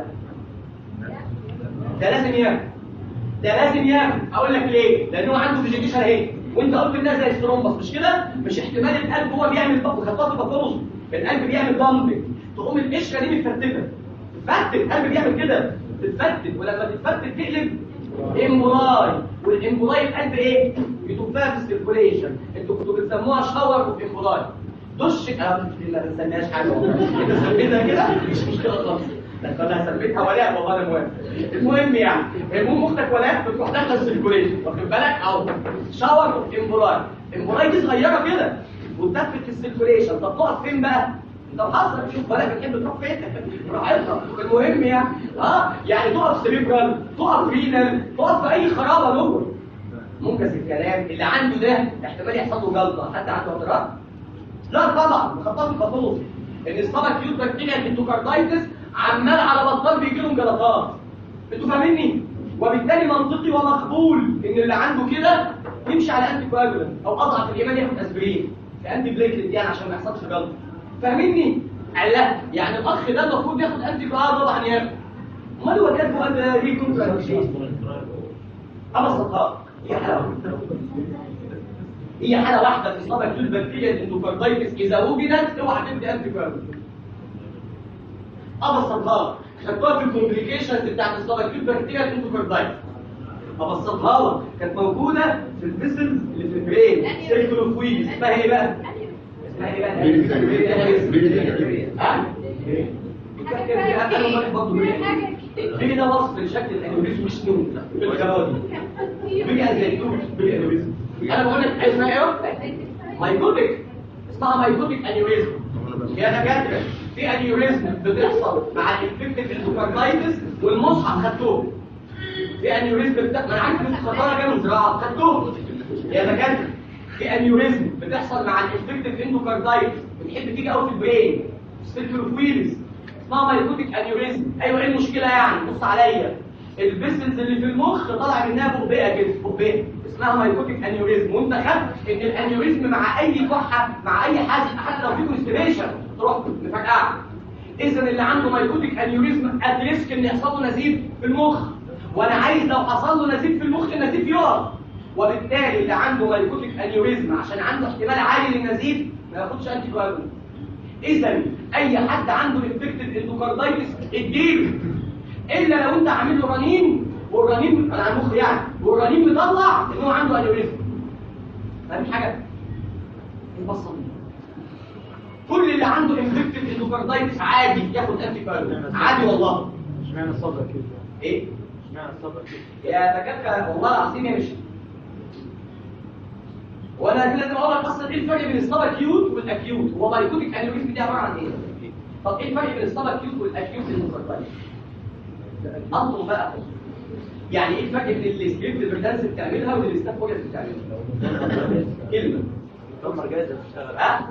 ده لازم ياخد ده لازم ياخد اقول لك ليه لانه عنده فيجيتيشن اهي وانت قلت انها زي الثرومبس مش كده مش احتمال القلب هو بيعمل ضغط خطات الباثولوجي القلب بيعمل دامبنج تقوم القشره دي متفتته تتفتت القلب بيعمل كده تتفتت ولما تتفتت تقلب امبولاي والامبولاي القلب ايه يدفها في السيركوليشن انتوا كنتوا بتسموها شاور اوف امبولاي دش اه ما بنسميهاش حاجه انت سميتها كده مش مشكله خالص لكن انا سميتها ولاء والله انا موافق المهم يعني المهم اختك ولاء بتروح داخله السيركوليشن واخد بالك اهو شاور اوف امبولاي امبولاي دي صغيره كده وتدفت في السيركوليشن طب تقف فين بقى انت محصل شوف بالك بتحب تروح فين براحتك المهم يعني اه يعني تقف سريبرال تقف رينال تقف في اي خرابه جوه منجز الكلام اللي عنده ده احتمال يحصل له جلطه حد عنده اعتراض لا طبعا مخطط الباثولوجي ان السبب كيوت بكتيريا الانتوكاردايتس عمال على بطال بيجي لهم جلطات انتوا فاهميني وبالتالي منطقي ومقبول ان اللي عنده كده يمشي على انتي كواجولانت او اضعف الايمان ياخد اسبرين كانتي بليكلت يعني عشان ما يحصلش جلطه فاهميني لا يعني الاخ ده المفروض ياخد انتي كواجولانت طبعا ياخد امال هو كاتبه قال ليه كونترا ابسطها هي حاله هي حاله واحده في اصابه كيوت بكتيريا الاندوكاردايتس اذا وجدت اوعى تدي انتي كواجولانت ابسطها خدتوها في الكومبليكيشنز بتاعت السباكيوت بكتيريا الاندوكاردايتس ابسطها لك كانت موجوده في الفيسلز اللي في البرين سيركلوفويد اسمها ايه بقى اسمها ايه بقى ها بيجي ده وصف لشكل الانوريزم مش نون في الجواب بيجي زي توت بالانوريزم انا بقول لك اسمها ايه مايكوتيك اسمها مايكوتيك انوريزم يا دكاتره في انيوريزم بتحصل مع الانفكتيف اندوكاردايتس والمصحف خدتوه في انيوريزم بتاع ما انا عارف انتوا خطاره جايه من زراعه خدتوه يا دكاتره في انيوريزم بتحصل مع الانفكتيف اندوكاردايتس بتحب تيجي قوي في البرين سيركلوفويلز اسمها مايكوتيك انيوريزم ايوه ايه المشكله يعني بص عليا الفيسلز اللي في المخ طالع منها بقبقه كده بقبقه اسمها مايكوتيك انيوريزم وانت خدت ان الانيوريزم مع اي كحه مع اي حاجه حتى لو في كونستيبيشن تروح مفرقعه اذا اللي عنده مايكوتيك انيوريزم ادريسك ان يحصل له نزيف في المخ وانا عايز لو حصل له نزيف في المخ النزيف يقف وبالتالي اللي عنده مايكوتيك انيوريزم عشان عنده احتمال عالي للنزيف ما ياخدش انتي كواجولانت اذا اي حد عنده انفكتد اندوكاردايتس اديله الا لو انت عامل له رنين والرنين انا على المخ يعني والرنين مطلع ان هو عنده انيوريزم فاهم حاجه البصه كل اللي عنده انفكتد اندوكاردايتس عادي ياخد انتي كواجولانت عادي والله اشمعنى الصبر كده ايه اشمعنى الصبر كده يا دكاتره والله العظيم يا مش وانا لازم اقول لك اصلا ايه الفرق بين السب اكيوت والاكيوت هو مايكوتيك انيوريزم دي عباره عن ايه طب ايه الفرق بين السب اكيوت والاكيوت المفرطين انتم بقى يعني ايه الفرق بين السكريبت بريدانس بتعملها والستاف فوجس بتعملها كلمه تمر جاهزه تشتغل ها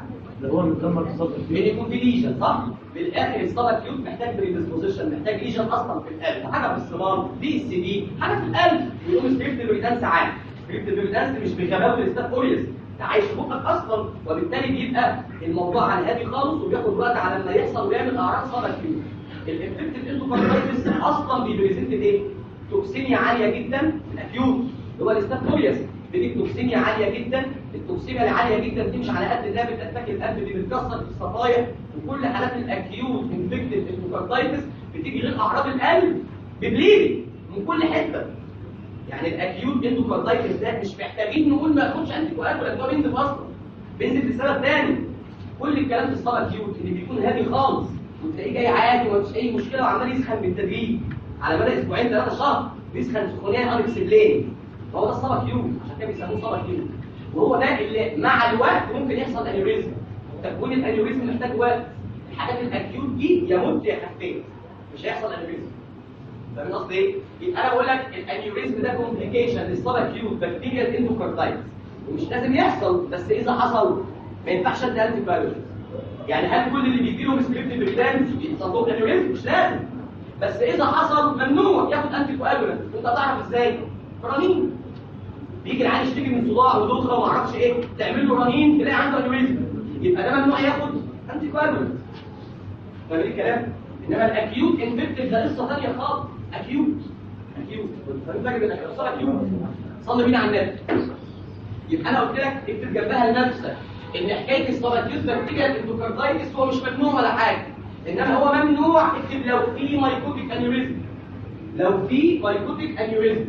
ده هو متدمر في الصدر ان يكون في ليجن صح؟ بالاخر الصدى كيوت محتاج بريدisposition محتاج ليجن اصلا في القلب حاجه في الصمام دي اس دي حاجه في القلب ويقوم ستريبت البريدانس عالي ستريبت البريدانس مش بغباوه الاستاف اوريوس ده عايش في بقك اصلا وبالتالي بيبقى الموضوع على هادي خالص وبياخد وقت على ما يحصل ويعمل اعراض صدى كيوت الانفكتيف اندوكاردايتس اصلا بيبريزنت ايه؟ توكسيميا عاليه جدا في الاكيوت اللي هو الاستاف اوريوس بتجيب توكسيميا عاليه جدا التوكسيميا العاليه جدا دي مش على قد انها بتاتاك القلب دي بتكسر في الصفايا وكل حالات الاكيوت انفكتيف اندوكاردايتس بتيجي غير اعراض القلب ببليدنج من كل حته يعني الاكيوت اندوكاردايتس ده مش محتاجين نقول ما ياخدش انتي كواجولانت هو بينزل اصلا بينزل لسبب تاني كل الكلام في الصلاه اكيوت اللي بيكون هادي خالص وتلاقيه جاي عادي ومفيش اي مشكله وعمال يسخن بالتدريج على مدى اسبوعين ثلاثه شهر بيسخن سخونيه انكسبلين هو ده الصلاه كيوت عشان كده بيسموه صلاه كيوت وهو ده اللي مع الوقت ممكن يحصل انيوريزم تكوين الانيوريزم محتاج وقت الحاجات الاكيوت دي يا مت يا خفيف مش هيحصل انيوريزم فاهم قصدي ايه؟ يبقى انا بقول لك الانيوريزم ده كومبليكيشن للصلاه كيوت بكتيريا اندوكاردايتس ومش لازم يحصل بس اذا حصل ما ينفعش ادي انتي بايوتكس يعني هل كل اللي بيجي لهم سكريبت بريدانس بيحصل لهم انيوريزم مش لازم بس اذا حصل ممنوع ياخد انتي كواجولانت وانت هتعرف ازاي رنين بيجي العيال يشتكي من صداع ودوخه وما اعرفش ايه تعمل له رنين تلاقي عنده انيوريزم يبقى ده ممنوع ياخد انتي كواجولانت فاهم إيه الكلام انما الاكيوت انفكتيف ده قصه ثانيه خالص اكيوت اكيوت فاهم بين الاكيوت صار اكيوت صلي بينا على النبي يبقى انا قلت لك اكتب جنبها لنفسك ان حكايه الصلاتيوس بكتيريا الاندوكاردايتس هو مش ممنوع ولا حاجه انما هو ممنوع اكتب لو في مايكوتيك انيوريزم لو في مايكوتيك انيوريزم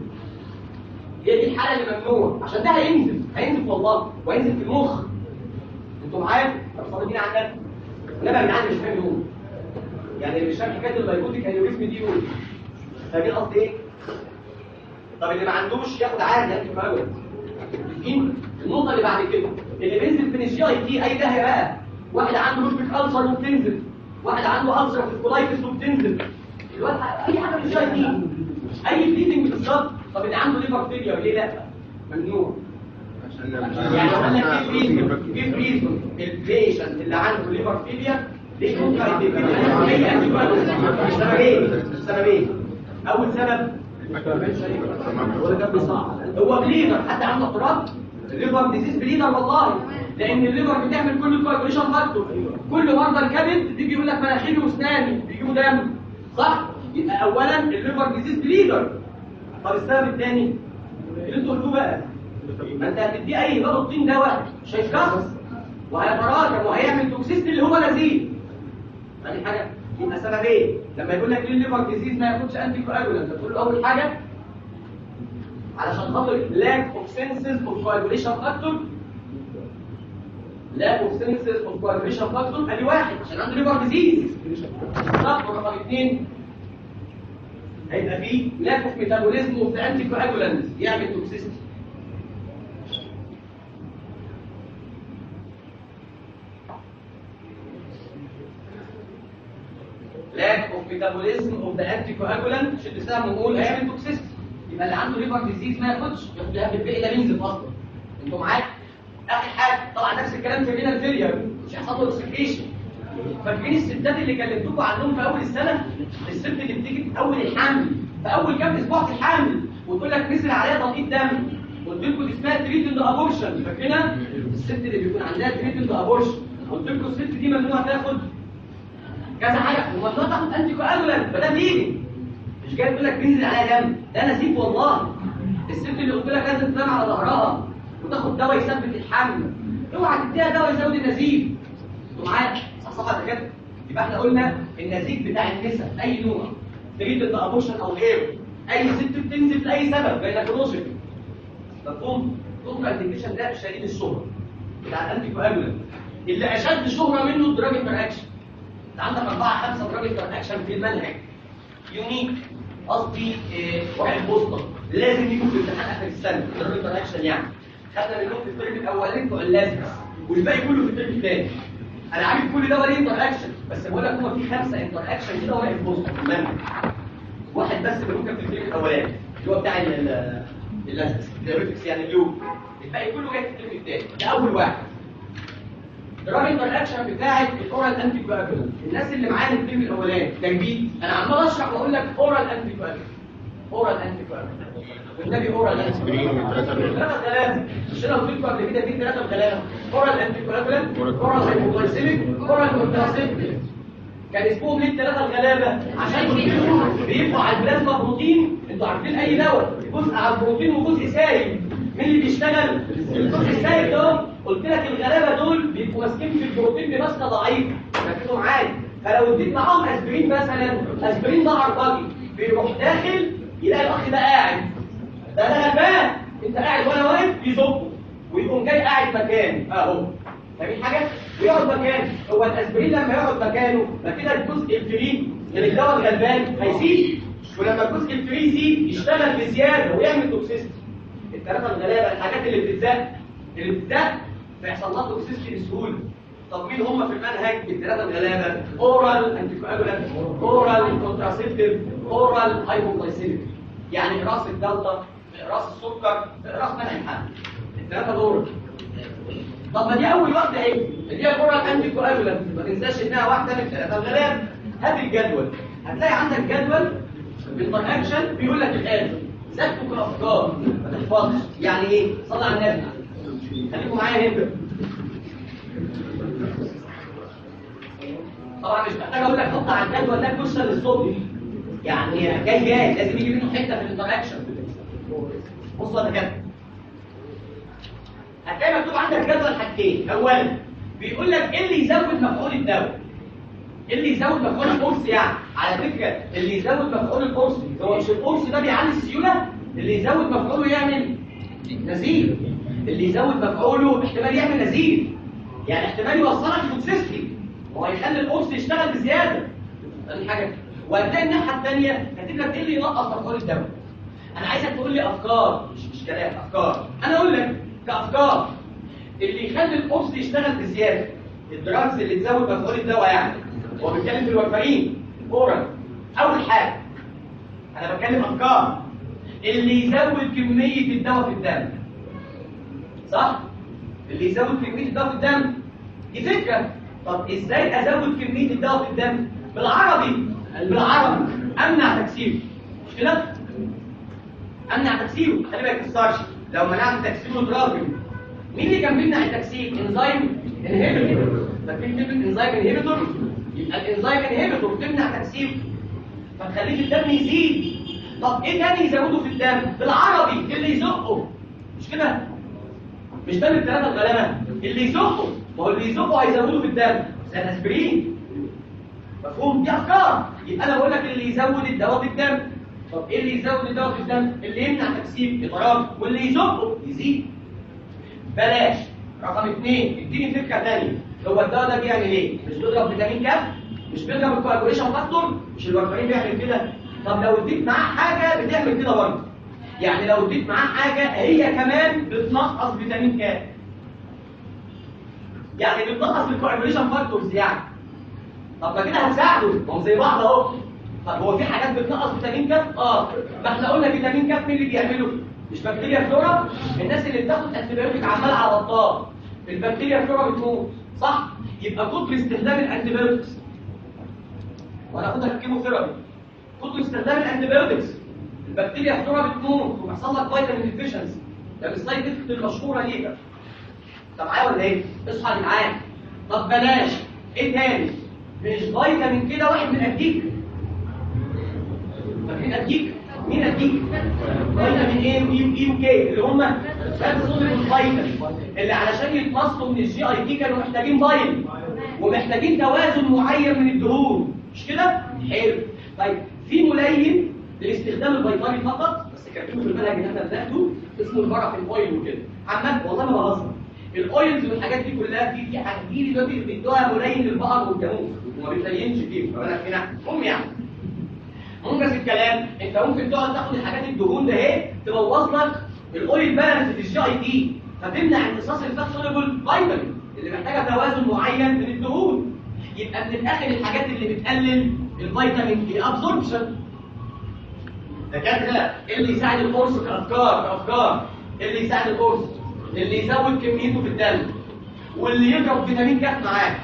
هي دي الحاله اللي ممنوع عشان ده هينزل هينزل والله وهينزل في المخ انتوا معايا طب صليتين على النبي النبي يا جدعان مش فاهم يقول يعني اللي مش فاهم حكايه المايكوتيك انيوريزم دي يقول فاهمين قصدي ايه طب اللي ما عندوش ياخد عادي ياخد ماوت متفقين النقطه اللي بعد كده اللي بينزل في الجي اي تي اي ده بقى واحد عنده مشبك ألسر وبتنزل واحد عنده ألسر في الكولايتس وبتنزل الواد اي حاجه في الجي اي تي اي بليدنج بالظبط طب اللي عنده ليفر فيلير ليه لا ممنوع يعني لو قال لك في ريزون في ريزون البيشنت اللي عنده ليفر فيلير ليه ممكن يبقى سببين سببين اول سبب هو اللي كان بيصعد هو بليدر حد عنده اضطراب الليفر ديزيز بليدر والله لان الليفر بتعمل كل الكوagulation فاكتور كل مرضى الكبد تيجي يقول لك مناخيري واسناني بيجيبوا دم صح يبقى اولا الليفر ديزيز بليدر طب السبب الثاني اللي انتوا قلتوه بقى ما انت هتديه اي باب الطين دواء مش هيشخص وهيتراكم وهيعمل توكسيستي اللي هو نزيل ثاني حاجه يبقى سببين لما يقول لك ليه الليفر ديزيز ما ياخدش انتي كواجولانت تقول له اول حاجه علشان خاطر lack of senses of coagulation factor lack of senses of coagulation factor ادي واحد عشان عنده ليفر ديزيز صح ورقم اثنين هيبقى فيه lack of metabolism of the anticoagulant يعمل توكسيستي lack of metabolism of the anticoagulant شد سهم ونقول هيعمل توكسيستي يبقى اللي عنده ليفر ديزيز ما ياخدش ياخد لها بالباقي ده بينزل اصلا انتوا معايا اخر حاجه طبعا نفس الكلام في رينال فيلير مش هيحصل له اكسكريشن فاكرين الستات اللي كلمتكم عنهم في اول السنه الست اللي بتيجي في اول الحمل في اول كام اسبوع في الحمل وتقول لك نزل عليها تنقيط دم قلت لكم دي اسمها تريتند ابورشن فاكرينها الست اللي بيكون عندها تريتند ابورشن قلت لكم الست دي ممنوع تاخد كذا حاجه وممنوع تاخد انتي كواجولانت فده بيجي مش جاي تقول لك بينزل عليها دم ده نسيب والله الست اللي قلت لك لازم تنام على ظهرها وتاخد دواء يثبت الحمل اوعى تديها دواء يزود النزيف انتوا معايا صح صح كده يبقى احنا قلنا النزيف بتاع النساء اي نوع تريد الابوشن او غيره اي ست بتنزل لاي سبب جاينكولوجيك مفهوم كونترا انديكيشن ده شديد الشهره بتاع الانتي كواجولانت اللي اشد شهره منه الدراج انتراكشن انت عندك اربعه خمسه دراج انتراكشن في المنهج يونيك قصدي آه، واحد بوسطه لازم يكون في امتحان اخر السنه دراج انتراكشن يعني خدنا منهم في الترم الاولاني بتوع اللازم والباقي كله في الترم الثاني انا عارف كل ده ليه انتر اكشن بس بقول لك هو في خمسه انتر اكشن كده واحد بوسطه في المنهج واحد بس اللي ممكن في الترم الاولاني اللي هو بتاع ال- اللازم الديوريتكس يعني اليوم الباقي كله جاي في الترم الثاني ده اول واحد دراج انتر اكشن بتاعت الاورال انتي كواجولانت الناس اللي معانا الترم الاولاني تجديد انا عمال اشرح واقول لك اورال انتي كواجولانت اورال انتي كواجولانت والنبي اورال انتي ثلاثة ثلاثة مش انا قلت لكم قبل كده في ثلاثة ثلاثة اورال انتي كواجولانت اورال هايبوغلايسيميك اورال كونتراسيبتيف كان اسمهم ليه الثلاثة الغلابة عشان بيبقوا على البلازما بروتين انتوا عارفين اي دواء جزء على البروتين وجزء سائل مين اللي بيشتغل؟ الجزء السائل ده قلت لك الغلابة دول بيبقوا ماسكين في البروتين بمسكة ضعيفة ركزوا معايا فلو اديت معاهم اسبرين مثلا اسبرين ده عربجي بيروح داخل يلاقي الاخ ده قاعد ده ده غلبان انت قاعد وانا واقف يزقه ويقوم جاي قاعد مكانه اهو فاهمين حاجه ويقعد مكانه هو الاسبرين لما يقعد مكانه ما كده الجزء الفري من الدواء الغلبان هيزيد ولما الجزء الفري يزيد يشتغل بزياده ويعمل توكسيستي الثلاثه الغلابه الحاجات اللي بتتزق اللي بتتزق فيحصل لها توكسيستي بسهوله طب مين هم في المنهج الثلاثه الغلابه اورال انتي كواجولانت اورال كونتراسيبتيف اورال هايبوغلايسيميك يعني راس الدلتا راس السكر راس منع الحمل الثلاثه دول طب ما دي اول واحده اهي دي الاورال انتي كواجولانت ما تنساش انها واحده من الثلاثه الغلابه هات الجدول هتلاقي عندك جدول بالانتراكشن بيقول لك الاتي ذاكروا كافكار ما تحفظش يعني ايه صلي على النبي خليكم معايا هنا طبعا مش محتاج اقول لك حط على الجدول ده كوشن للصبح يعني جاي جاي لازم يجي منه حته في الانتراكشن بصوا انا كده هتلاقي مكتوب عندك جدول حاجتين اولا بيقول لك ايه اللي يزود مفعول الدواء ايه اللي يزود مفعول القرص يعني على فكره اللي يزود مفعول القرص هو مش القرص ده بيعلي السيوله اللي يزود مفعوله يعمل نزيف اللي يزود مفعوله احتمال يعمل نزيف يعني احتمال يوصلك لتوكسيستي وهو يخلي القرص يشتغل بزياده دي حاجه وهتلاقي الناحيه الثانيه كاتب لك ايه اللي ينقص مفعول الدواء انا عايزك تقول لي افكار مش مش كلام افكار انا اقول لك كافكار اللي يخلي القرص يشتغل بزياده الدراجز اللي تزود مفعول الدواء يعني هو بيتكلم في الورفرين اورال اول حاجه انا بتكلم افكار اللي يزود كميه الدواء في الدم صح اللي يزود كميه الدواء في الدم دي فكره طب ازاي ازود كميه الدواء في الدم بالعربي بالعربي امنع تكسيره مش كده امنع تكسيره خلي ما يكسرش لو منعت تكسيره دراجي مين اللي كان بيمنع التكسير انزيم انهبيتور فاكرين كلمه انزيم انهبيتور يبقى الانزيم انهبيتور تمنع تكسير فتخليه الدم يزيد طب ايه تاني يزوده في الدم بالعربي اللي يزقه مش كده مش ده من الثلاثه الغلابه اللي يزقه ما هو اللي يزقه هيزوده في الدم زي الاسبرين مفهوم دي افكار يبقى انا بقول لك اللي يزود الدواء في الدم طب ايه اللي يزود الدواء في الدم اللي يمنع تكسير اضراب واللي يزقه يزيد بلاش رقم اثنين اديني فكره ثانيه هو الدواء ده بيعمل ايه مش بيضرب فيتامين كاف مش بيضرب الكواجوليشن فاكتور مش الورفرين بيعمل كده طب لو اديت معاه حاجه بتعمل كده برضه يعني لو اديت معاه حاجه هي كمان بتنقص فيتامين كاف يعني بتنقص الكواجوليشن فاكتورز يعني طب ما كده هتساعده ما هم زي بعض اهو طب هو في حاجات بتنقص فيتامين كاف اه ما احنا قلنا فيتامين كاف مين اللي بيعمله مش بكتيريا فلورا الناس اللي بتاخد انتيبيوتيك عمال على بطال البكتيريا فلورا بتموت صح يبقى كتر استخدام الانتيبيوتكس وانا اخدها كيموثيرابي كتر استخدام الانتيبيوتكس البكتيريا فلورا بتموت وبيحصل لك فيتامين ديفيشنسي ده السلايد افكت المشهوره ليها طب معايا ولا ايه اصحى يا جدعان طب بلاش ايه تاني مش فيتامين كده واحد من اديك فاكرين اديك مين اديك فيتامين ايه واي واي وكي اللي هم خمسه دول الفيتامين اللي علشان يتمصوا من الجي اي تي كانوا محتاجين بايل ومحتاجين توازن معين من الدهون مش كده حلو طيب في ملين لاستخدام الفيتامين فقط بس كاتبينه في المنهج اللي احنا بداته اسمه البارافين اويل وكده عامه والله ما بهزر الاويلز والحاجات دي كلها في في حاجات دي دلوقتي بيدوها ملين للبقر والجاموس وما بيتلينش فيه فانا هنا المهم يعني منجز الكلام انت ممكن تقعد تاخد الحاجات الدهون ده اهي تبوظ لك الاويل بالانس في الجي اي تي فتمنع امتصاص الفات سوليبل فيتامين اللي محتاجه توازن معين من الدهون يبقى من الاخر الحاجات اللي بتقلل الفيتامين دي ابزوربشن دكاتره ايه اللي يساعد القرص كافكار كافكار ايه اللي يساعد القرص اللي يزود كميته في الدم واللي يضرب فيتامين كاف معاه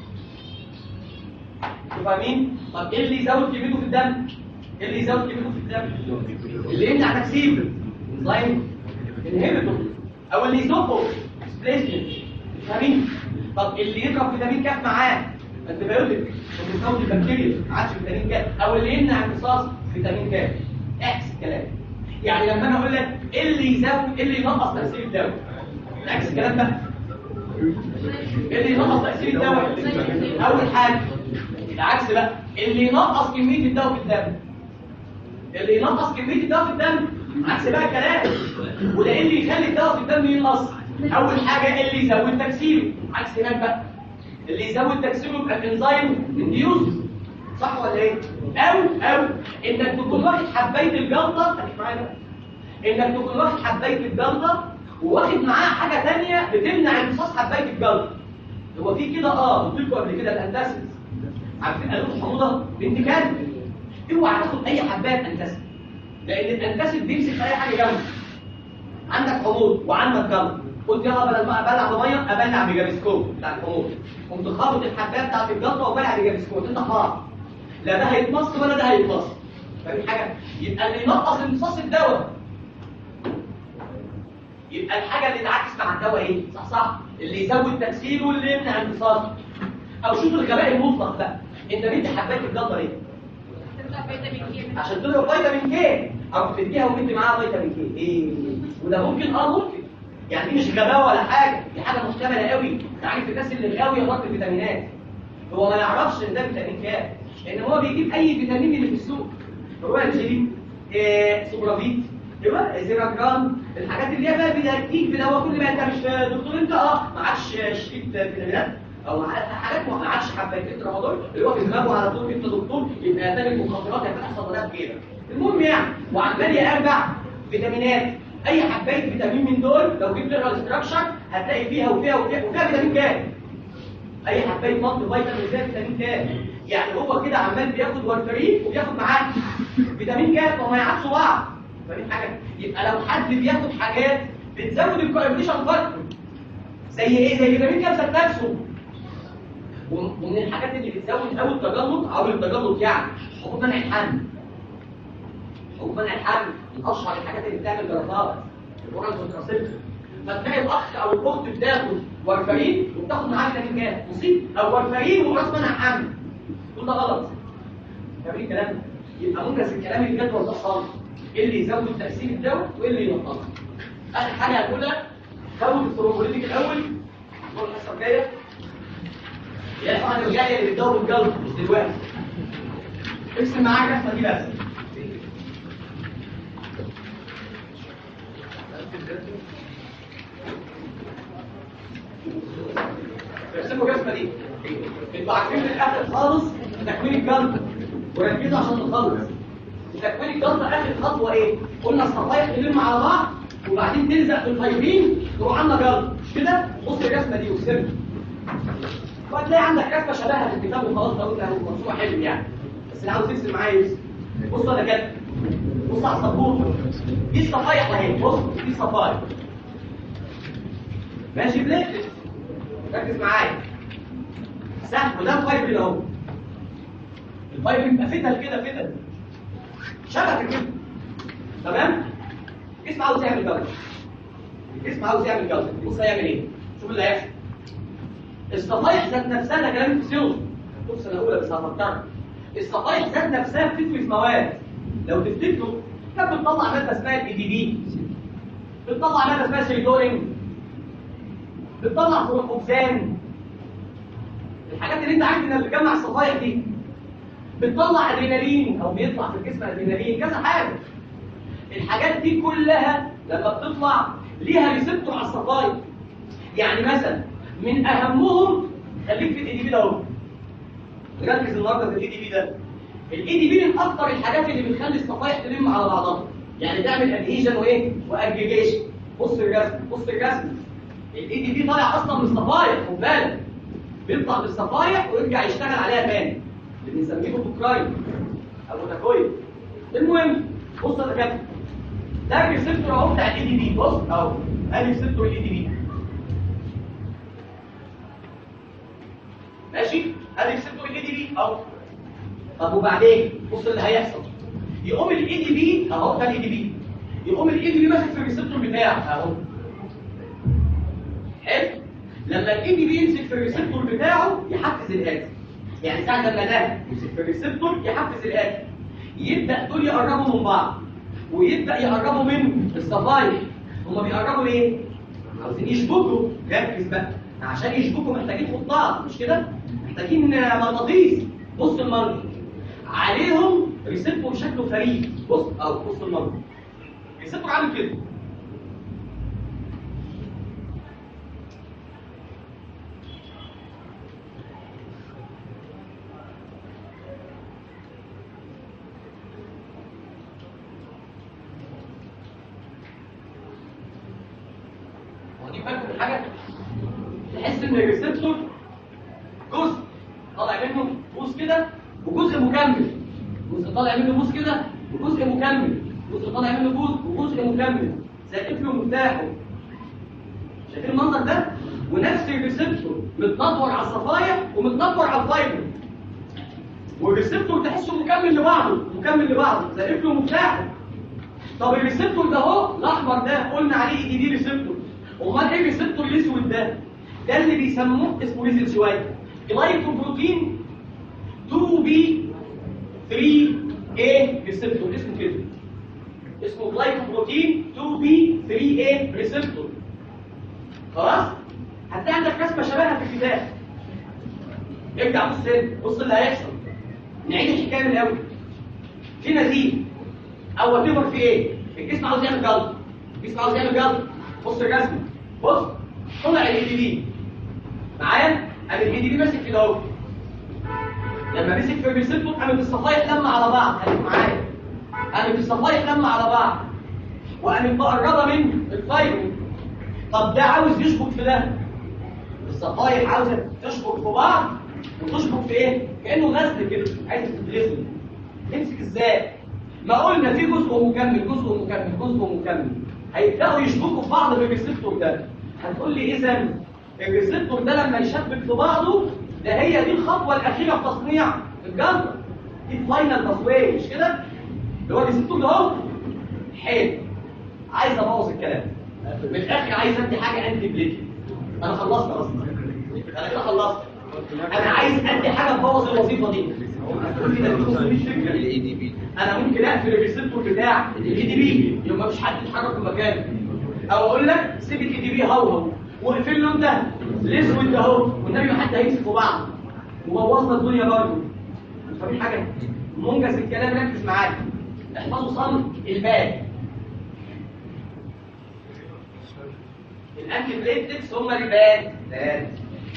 انتوا فاهمين؟ طب ايه اللي يزود كميته في الدم؟ ايه اللي يزود كميته في الدم؟ اللي يمنع تكسير انزيم انهبيتور او اللي يزقه ديسبليسمنت فاهمين؟ طب اللي يضرب فيتامين كاف معاه انتبيوتيك وبيزود البكتيريا ما عادش فيتامين كاف او اللي يمنع امتصاص فيتامين كاف اعكس الكلام يعني لما انا اقول لك ايه اللي يزود ايه اللي ينقص تاثير الدواء اعكس الكلام ده ايه اللي ينقص تاثير الدواء اول حاجه العكس بقى اللي ينقص كميه الدواء في الدم اللي ينقص كميه الدواء في الدم عكس بقى الكلام وده ايه اللي يخلي الدواء في الدم ينقص اول حاجه اللي يزود تكسيره عكس هناك بقى اللي يزود تكسيره يبقى الانزيم انديوز صح ولا ايه او او انك تكون واخد حبايه الجلطه خليك معايا بقى انك تكون واخد حبايه الجلطه وواخد معاها حاجه ثانيه بتمنع امتصاص حبايه الجلطه هو في كده اه قلت لكم قبل كده الانتاسيد عارفين قالوا الحموضه بنت كلب اوعى تاخد اي حبايه انتاسيد لان الانتاسيد بيمسك في اي حاجه جنبه عندك حموض وعندك جلطه قلت يلا بدل ما ابلع بميه ابلع بجابسكوب بتاع الحموض قمت خابط الحبايه بتاعت الجلطه وبلع بجابسكوب انت خلاص لا ده هيتمص ولا ده هيتمص فاهم حاجه يبقى اللي ينقص امتصاص الدواء يبقى الحاجه اللي تعكس مع الدواء ايه صح صح اللي يزود تكسيره واللي يمنع امتصاصه او شوف الغباء المطلق بقى انت بدي حبايه الجلطه ليه عشان تضرب فيتامين كي او بتديها وبتدي معاها فيتامين كي ايه وده ممكن اه ممكن يعني دي مش غباء ولا حاجه دي حاجه محتمله قوي انت عارف الناس اللي غاويه ضغط الفيتامينات هو ما يعرفش ان ده فيتامين كي لان هو بيجيب اي فيتامين اللي في السوق هو الجلي إيه سوبرافيت ايوه زيراجرام الحاجات اللي هي بقى بتديك بدواء كل ما انت مش دكتور انت اه ما عادش شريط فيتامينات او حاجات ما عادش حبايتين رمضان اللي هو بيضربوا على طول انت دكتور يبقى تاني المخدرات هيبقى صدرات كده المهم يعني وعمال يرجع فيتامينات اي حبايه فيتامين من دول لو جبت لها الاستراكشر هتلاقي فيها وفيها وفيها, وفيها فيتامين كام اي حبايه مالتي فيتامين فيها فيتامين كام يعني هو كده عمال بياخد وارفرين وبياخد معاه فيتامين كام وما يعكسوا بعض فاهمين حاجه يبقى لو حد بياخد حاجات بتزود الكوابليشن فاكتور زي ايه زي فيتامين كام ذات نفسه ومن الحاجات اللي بتزود قوي التجلط او التجلط يعني حبوب منع الحمل حبوب منع الحمل من اشهر الحاجات اللي بتعمل جلطات الاورال كونتراسيبتيف فتلاقي الاخ او الاخت بتاخد وارفرين وبتاخد معاه فيتامين كام مصيب او وارفرين وراس منع حمل كل ده غلط فاهمين الكلام ده يبقى ممكن الكلام اللي جد ولا خالص ايه اللي يزود تاثير الدواء وايه اللي ينقصه اخر حاجه هقولها زود الثرومبوليتيك الاول الاسبوع الحصه الجايه هي طبعا الجايه اللي بتدور الجلد مش دلوقتي ارسم معاك الرسمه دي بس ارسموا الرسمه دي انتوا عارفين في الاخر خالص تكوين الجلد وركزوا عشان نخلص تكوين الجلد اخر خطوه ايه قلنا الصفايح تلم على بعض وبعدين تلزق في الفايبرين تروح عندنا جلد مش كده بص الرسمه دي وسيبها وهتلاقي عندك رسمه شبهها في الكتاب وخلاص لو انت مرسومه حلو يعني بس اللي عاوز ترسم معايا يرسم بص انا كده بص على السبوره دي الصفايح اهي بص دي الصفايح ماشي بليكت ركز معايا سهل وده الفايبر اهو الفايبر يبقى فتل كده فتل شبكه كده تمام الجسم عاوز يعمل جلد الجسم عاوز يعمل جلد بص هيعمل ايه شوف اللي هيحصل الصفائح ذات نفسها ده كلام الفسيولوجي بص انا اقولها بس هفكرك الصفائح ذات نفسها بتفرز مواد لو تفتكروا كانت بتطلع ماده اسمها الاي دي بي بتطلع ماده اسمها سيريتورين بتطلع فروكسان الحاجات اللي انت عارف انها بتجمع الصفائح دي بتطلع ادرينالين او بيطلع في الجسم ادرينالين كذا حاجه الحاجات دي كلها لما بتطلع ليها ريسبتور على الصفائح يعني مثلا من اهمهم خليك في الاي دي بي ده اهو ركز النهارده في الاي دي بي ده الاي دي بي من اكتر الحاجات اللي بتخلي الصفائح تلم على بعضها يعني تعمل ادهيجن وايه واجريجيشن بص الرسم بص الرسم الاي دي بي طالع اصلا من الصفائح خد بالك بيطلع من الصفائح ويرجع يشتغل عليها تاني اللي بنسميه بوكراين او تاكويد المهم بص انا كده ده الريسبتور اهو بتاع الاي دي بي بص اهو ادي ريسبتور الاي دي بي اهو طب وبعدين بص اللي هيحصل يقوم الاي دي بي اهو ده الاي دي بي يقوم الاي دي بي ماسك في الريسبتور بتاعه اهو حلو لما الاي دي بي يمسك في الريسبتور بتاعه يحفز الاتي يعني ساعه لما ده يمسك في الريسبتور يحفز الاتي يبدا دول يقربوا من بعض ويبدا يقربوا من الصفايح هما بيقربوا ليه عاوزين يشبكوا ركز بقى عشان يشبكوا محتاجين خطاط مش كده محتاجين مغناطيس بص المنظر عليهم ريسبتور شكله فريد بص او بص المنظر ريسبتور عامل كده ودي بالكم من حاجه تحس ان الريسبتور جزء طالع منه بوز كده وجزء مكمل جزء طالع منه بوز كده وجزء مكمل جزء طالع منه بوز وجزء مكمل زي قفله ومفتاحه شايفين المنظر ده ونفس الريسبتور متنطور على الصفايا ومتنطور على الفايبر والريسبتور تحسه مكمل لبعضه مكمل لبعضه زي قفله ومفتاحه طب الريسبتور ده اهو الاحمر ده قلنا عليه اي دي بي ريسبتور امال ايه الريسبتور الاسود ده ده اللي بيسموه اسمه نزل شويه جلايكوبروتين 2 بي 3 a ريسبتور اسمه كده اسمه جلايكوبروتين 2 بي 3 a ريسبتور خلاص هتلاقي عندك رسمه شبهها في الكتاب ارجع بص هنا بص اللي هيحصل نعيد الحكايه من الاول في نزيف اول بيبر في ايه الجسم عاوز يعمل جلط الجسم عاوز يعمل جلط بص الرسمه بص طلع الاي دي بي معايا قام الاي دي بي ماسك كده اهو لما مسك في الريسبتور قامت الصفايح لما على بعض خليك معايا قامت الصفايح لما على بعض وقامت مقربه من الفايبر طب ده عاوز يشبك في ده الصفايح عاوزه تشبك في بعض وتشبك في ايه كانه غزل كده عايز تتغزل تمسك ازاي ما قلنا في جزء مكمل جزء مكمل جزء مكمل هيبداوا يشبكوا في بعض بالريسبتور ده هتقول لي اذا الريسبتور ده لما يشبك في بعضه ده هي دي الخطوه الاخيره في تصنيع الجزر دي الفاينل تصوير مش كده اللي هو الريسبتور ده اهو حلو عايز ابوظ الكلام من الاخر عايز ادي حاجه انتي بليت انا خلصت اصلا انا كده خلصت انا عايز ادي حاجه تبوظ الوظيفه دي هتقول لي ده في 500 فكره الاي دي بي انا ممكن اقفل الريسبتور بتاع الاي دي بي يبقى مفيش حد يتحرك في مكانه او اقول لك سيب الاي دي بي هوهو واقفل له انت الاسود ده اهو والنبي ما حد هيمسك في بعض وبوظنا الدنيا برضه مش فاهمين حاجه منجز الكلام ركز معايا احفظوا صم الباب الانتي بليتكس هم الباد باد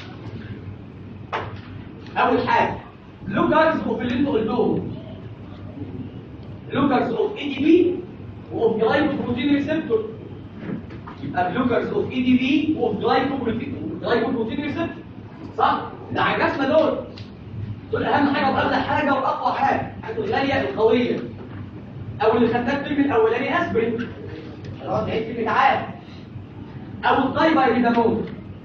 اول حاجه لوكرز اوف اللي انتوا قلتوهم لوكرز اوف اي دي بي واوف جلايكوبروتين ريسبتور يبقى لوكرز اوف اي دي بي واوف جلايكوبروتين جلايكوبروتين ريسبتور صح ده على الرسمه دول دول اهم حاجه واغلى حاجه واقوى حاجه حاجه الغاليه القويه او اللي خدناه الترم الاولاني اسبرين خلاص عيد كلمه عاد او الدايبايريدامول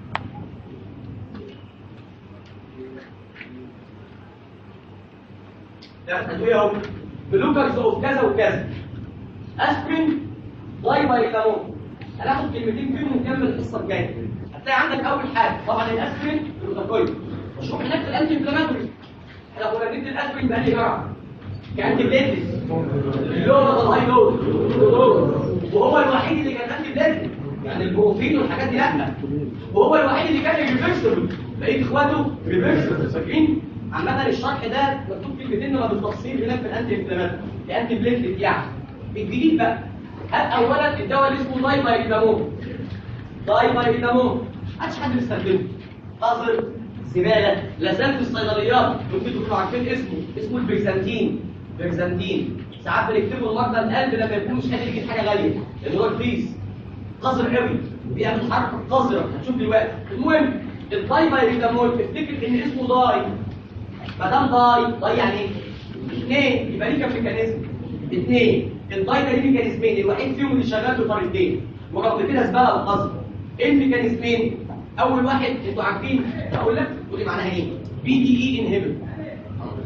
ده ادويه اهو بلوكرز اوف كذا وكذا اسبرين دايبايريدامول هناخد كلمتين فيهم ونكمل القصه الجايه هتلاقي عندك اول حاجه طبعا الاسبرين الروتاكويد مشروع هناك في الانتي انفلاماتوري احنا كنا بندي الاسبرين بقى جرعه كانتي بليتس اللي هو الهاي دوز وهو الوحيد اللي كان انتي بليتس يعني البروفين والحاجات دي لا وهو الوحيد اللي كان ريفرسبل بقيت اخواته ريفرسبل فاكرين عامه الشرح ده مكتوب كلمتين ما بالتفصيل هناك في الانتي انفلاماتوري الانتي بليتس يعني الجديد بقى هات اولا الدواء اللي اسمه دايمايريدامول دايمايريدامول محدش حد بيستخدمه قذر زباله لا زال في الصيدليات كنتوا تكونوا عارفين اسمه اسمه البيزنتين بيزنتين ساعات بنكتبه لمرضى القلب لما يكون مش قادر يجيب حاجه غاليه اللي هو الفيس قذر قوي بيعمل حركه قذره هتشوف دلوقتي المهم الدايمايريدامول تفتكر ان اسمه داي ما دام داي داي يعني ايه؟ اثنين يبقى ليه كام ميكانيزم؟ اثنين الداي ده ليه ميكانيزمين الوحيد فيهم اللي شغال بطريقتين ورغم كده زباله القذر ايه الميكانيزمين؟ اول واحد انتوا عارفين اقول لك تقول لي معناها ايه؟ بي دي اي انهبيتور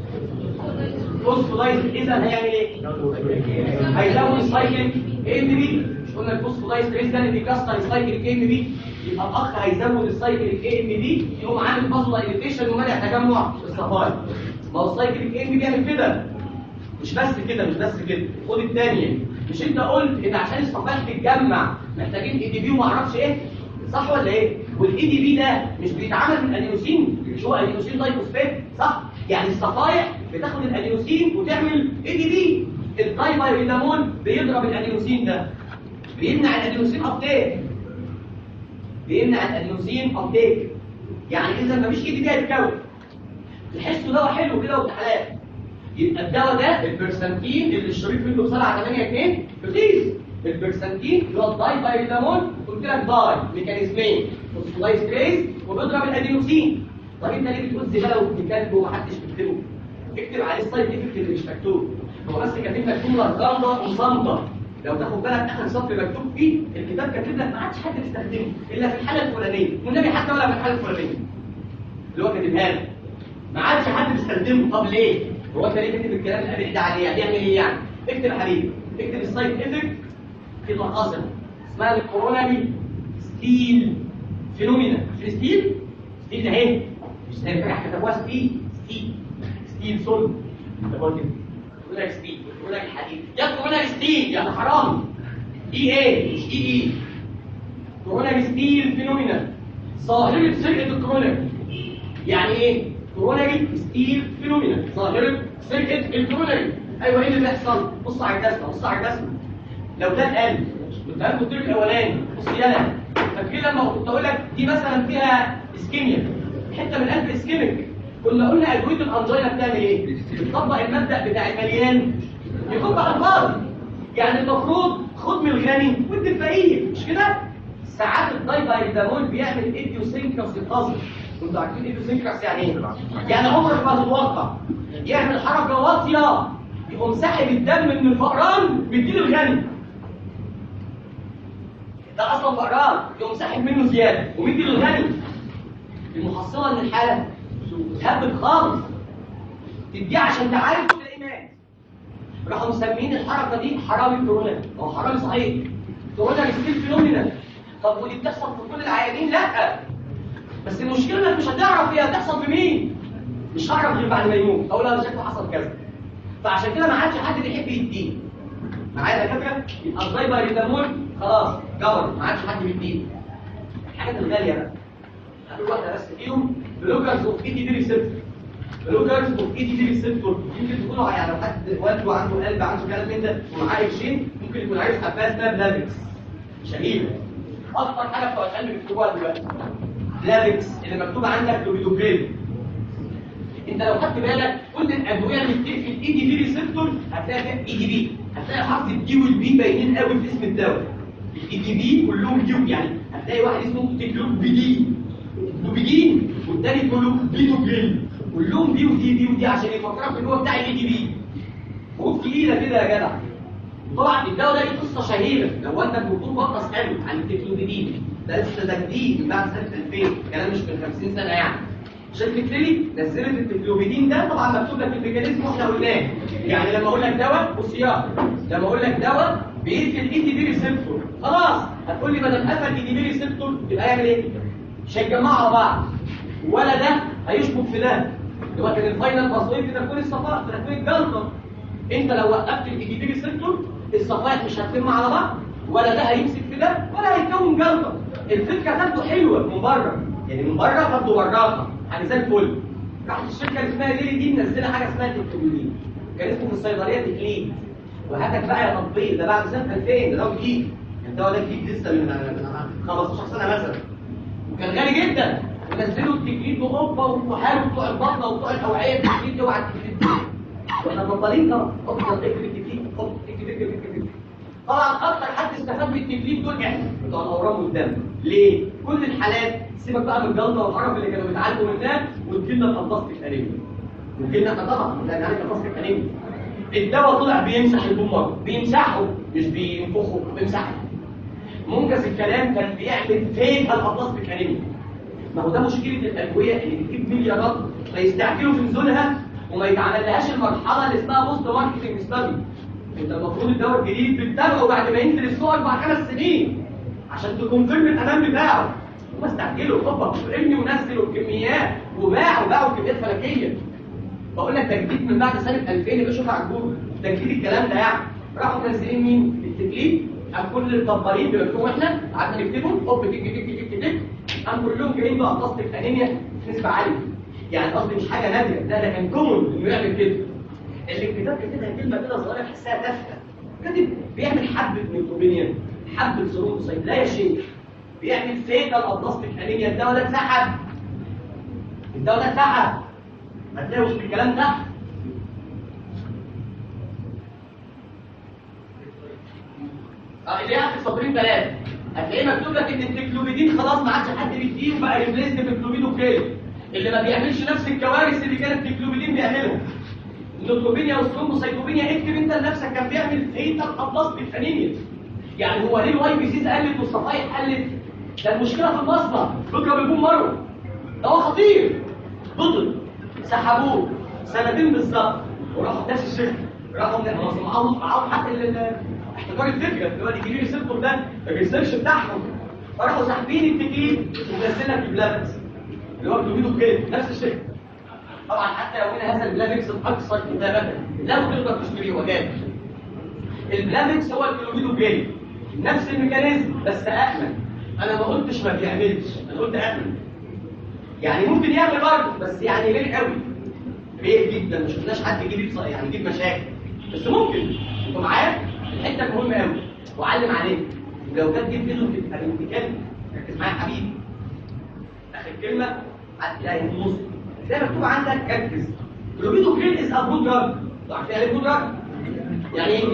فوسفولايز اذا هيعمل ايه هيزود السايكل اي ام بي مش قلنا الفوسفولايز تريس ده اللي بيكسر السايكل اي ام بي يبقى الاخ هيزود السايكل اي ام بي يقوم عامل بازل ايريتيشن ومنع تجمع الصفائح ما هو السايكل اي ام بي بيعمل كده مش بس كده مش بس كده خد الثانيه مش انت قلت ان عشان الصفائح تتجمع محتاجين اي دي بي وما اعرفش ايه صح ولا ايه والاي دي بي ده مش بيتعمل من الادينوسين مش هو ادينوسين دايفوسفات صح يعني الصفائح بتاخد الادينوسين وتعمل اي دي بي الدايبايريدامول بيضرب الادينوسين ده بيمنع الادينوسين ابتيك بيمنع الادينوسين ابتيك يعني اذا مفيش اي دي بي هيتكون تحسوا دواء حلو كده وبتحلال يبقى الدواء ده البرسنتين اللي الشريط منه بسرعه 8 2 رخيص البرسنتين اللي هو الدايبايريدامول قلت لك داي ميكانيزمين فوسفولايز كريز وبيضرب الادينوسين طب انت ليه بتقول زباله وبتكتب ومحدش بيكتبه اكتب عليه السايد افكت اللي مش مكتوب هو بس كاتب لك جمله غامضه وصامته لو تاخد بالك اخر سطر مكتوب فيه الكتاب كاتب لك ما عادش حد بيستخدمه الا في الحاله الفلانيه والنبي حتى ولا في الحاله الفلانيه اللي هو كاتبها لك ما عادش حد بيستخدمه طب ليه هو انت ليه كاتب الكلام الابعد ده عليه هيعمل ايه يعني اكتب يا حبيبي اكتب السايد افكت في مقاصد اسمها الكوروناري ستيل فينومينا في ستيل ستيل ده اهي مش زي الفرح كتبوها ستيل ستيل ستيل سول كتبوها كده يقول لك ستيل يقول لك الحديد يا كوروناري ستيل يا حرام اي ايه مش اي اي كوروناري ستيل فينومينا ظاهرة سرقة الكوروناري يعني ايه كوروناري ستيل فينومينا ظاهرة سرقة الكوروناري ايوه ايه اللي بيحصل بص على الجسم بص على الجسم لو ده اتقل والتهاب الطريق الاولاني بص يلا فاكرين لما كنت اقول لك دي مثلا فيها اسكيميا حته من القلب اسكيميك كنا قلنا ادويه الانجينا بتعمل ايه بتطبق المبدا بتاع المليان يطبق على الفاضي يعني المفروض خد من الغني وادي الفقير مش كده ساعات الدايبايريدامول بيعمل ايديوسينكراسي قذر انتوا عارفين ايديوسينكراسي يعني ايه يعني عمرك ما تتوقع يعمل حركه واطيه يقوم ساحب الدم من الفقران بيديله الغني ده اصلا فقران يقوم ساحب منه زياده ومديله الغني المحصله ان الحاله اتهبت خالص تديه عشان تعالج تلاقيه مات راحوا مسمين الحركه دي حرامي كورونا هو حرامي صحيح كورونا ستيل فينومينا طب ودي بتحصل في كل العيانين لا بس المشكله انك مش هتعرف هي هتحصل في مين مش هعرف غير بعد ما يموت اقول انا شكله حصل كذا فعشان كده ما عادش حد بيحب يديه معايا يا دكاتره يبقى الدايبايريدامول خلاص جبر ما عادش حد بيديه الحاجات الغاليه بقى هقول واحده بس فيهم بلوكرز اوف اي تي دي ريسبتور بلوكرز اوف اي تي دي ريسبتور يمكن تكونوا يعني لو حد والده عنده قلب عنده كلام من ده ومعاه قرشين ممكن يكون عارف حبايه اسمها بلافكس شهيره اكتر حاجه بتوع القلب بيكتبوها دلوقتي بلافكس اللي مكتوب عندك لوبيدوبريل انت لو خدت بالك كل الادويه اللي بتقفل اي دي بي ريسبتور هتلاقي فيها اي دي بي هتلاقي حرف الدي والبي باينين قوي في اسم الدواء الاي دي بي كلهم دي يعني هتلاقي واحد اسمه تكلوب بي لوبيجين والتاني كله بيتوجين كلهم بي ودي بي ودي عشان يفكرك ان هو بتاع الاي دي بي حروف تقيله كده يا جدع طبعا الدواء ده ليه قصه شهيره لو انت الدكتور بطل اساله عن التكلوبيدين ده لسه ده جديد من بعد سنه 2000 كلام مش من 50 سنه يعني شركه تري نزلت التكلوبيدين ده طبعا مكتوب لك الميكانيزم واحنا قلناه يعني لما اقول لك دواء بص يا لما اقول لك دواء بيقفل الاي دي بي ريسبتور خلاص هتقول لي بدل قفل الاي دي بي ريسبتور يبقى يعمل ايه؟ مش هيتجمعوا على بعض ولا ده هيشبك في ده اللي هو كان الفاينل تصوير في تكوين الصفائح في تكوين الجلطه انت لو وقفت الاي دي بي ريسبتور الصفائح مش هتلم على بعض ولا ده هيمسك في ده ولا هيتكون جلطه الفكره تبدو حلوه من بره يعني من بره تبدو براقه حاجه زي الفل راحت الشركه اللي اسمها ليلي دي منزله حاجه اسمها تكتوبيدين كان اسمه في الصيدليه تكليد وهاتك بقى يا تطبيق ده بعد سنه 2000 ده ده جديد الدواء ده جديد لسه من من 15 سنه مثلا وكان غالي جدا ونزلوا التكليد باوروبا وحاربوا بتوع البطنه وبتوع الاوعيه التكليد اوعى التكليد واحنا مبطلين طبعا افضل اكتب التكليد اكتب اكتب اكتب اكتب طبعا اكتر حد استفاد من التكليف دول احنا بتوع الاورام والدم ليه كل الحالات سيبك بقى من الجلطه والحرف اللي كانوا بيتعالجوا منها وتجيلنا الفانتاستيك انيميا وتجيلنا احنا طبعا لان عارف الفانتاستيك انيميا الدواء طلع بيمسح التومر بيمسحه مش بينفخه بيمسحه منجز الكلام كان بيعمل فين الفانتاستيك انيميا ما هو ده مشكله الادويه اللي بتجيب مليارات فيستعجلوا في نزولها وما يتعملهاش المرحله اللي اسمها بوست ماركتنج ستادي انت المفروض الدواء الجديد بتتابعه بعد ما ينزل السوق اربع خمس سنين عشان تكونفيرم الامان بتاعه هم استعجلوا هوبا ابني ونزلوا الكميات وباعوا باعوا كميات فلكيه بقول لك تجديد من بعد سنه 2000 يبقى شوف على الجروب تجديد الكلام ده يعني راحوا منزلين مين التكليف قام كل الطبارين بيكتبوا احنا قعدنا نكتبهم هوب تك تك تك تك قام كلهم جايين بقى قصدك انيميا نسبه عاليه يعني قصدي مش حاجه نادره لا ده كان كومن انه يعمل كده الكتاب كاتبها كلمه كده صغيره تحسها تافهه كاتب بيعمل حبه نيوتروبينيا حبه سيروتوسايت لا يا شيخ بيعمل فيتال ابلاستيك انيميا الدواء ده اتسحب الدواء ده اتسحب هتلاقي وسط الكلام ده اه اللي هي في السطرين ثلاثه هتلاقيه مكتوب لك ان التكلوبيدين خلاص ما عادش حد بيديه وبقى ريبليس بالكلوبيدوكيل اللي ما بيعملش نفس الكوارث اللي كانت التكلوبيدين بيعملها النوتروبينيا والثرومبوسايتوبينيا اكتب انت لنفسك كان بيعمل فيتال ابلاستيك انيميا يعني هو ليه الواي بي سيز قلت والصفائح قلت ده المشكله في المصنع بكره بيكون مره ده هو خطير بطل سحبوه سنتين بالظبط وراحوا نفس الشركه راحوا من معاهم معاهم حتى ال- ال- احتكار الفكره اللي هو الانجليزي سيركل ده الريسيرش بتاعهم فراحوا ساحبين التكييف ومنزل لك البلابكس اللي هو بيقولوا كده نفس الشركه طبعا حتى لو كان هذا البلابكس الاكثر كتابه لا تقدر تشتريه وجاي البلابكس هو الكيلوميتر جاي نفس الميكانيزم بس امن انا ما قلتش ما بيعملش انا قلت امن يعني ممكن يعمل برضه بس يعني غير قوي غير جدا ما شفناش حد يجيب يتص- يعني يجيب مشاكل بس ممكن انتوا معايا الحته مهمه قوي وعلم عليك ولو كانت جيب منه تبقى بنتكلم ركز معايا يا حبيبي اخر كلمه عد- لا يعني نص زي ما مكتوب عندك ركز لوبيدو كريل از ابرود دراج عارفين يعني ايه برود دراج؟ يعني ايه؟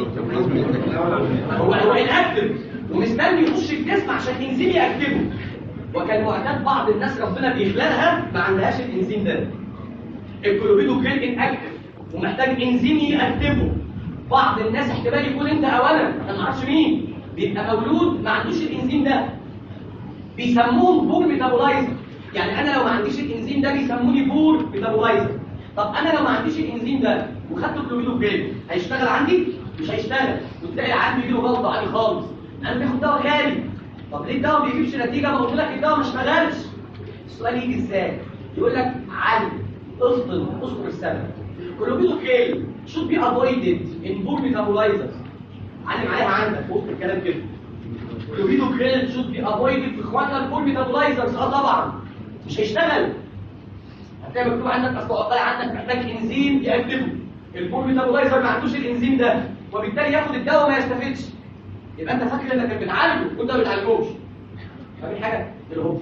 هو هو انكتف ومستني يخش الجسم عشان انزيم ياكتفه وكان معتاد بعض الناس ربنا بيخلقها ما عندهاش الانزيم ده الكلوبيدو كريل انكتف ومحتاج انزيم ياكتفه بعض الناس احتمال يكون انت اولا انا ما اعرفش مين بيبقى مولود ما عندوش الانزيم ده بيسموهم بور ميتابولايزر يعني انا لو ما عنديش الانزيم ده بيسموني بور ميتابولايزر طب انا لو ما عنديش الانزيم ده وخدت كلوبيدو كريل هيشتغل عندي مش هيشتغل وتلاقي العيان بيجيله جلطه عالي خالص انا باخد دواء غالي طب ليه الدواء ما بيجيبش نتيجه ما قلت لك الدواء ما اشتغلش السؤال يجي ازاي يقول لك علي افضل اذكر السبب كلوبيدو كريل should be avoided in poor metabolizers علم عليها عندك وسط الكلام كده كلوبيدو كريل should be avoided في اخواننا البور ميتابولايزرز اه طبعا مش هيشتغل هتلاقي مكتوب عندك اصل عقبال عندك محتاج انزيم يأكتفه البور ميتابولايزر ما عندوش الانزيم ده وبالتالي ياخد الدواء ما يستفدش يبقى انت فاكر انك بتعالجه وانت ما بتعالجوش فاهم حاجه الهوب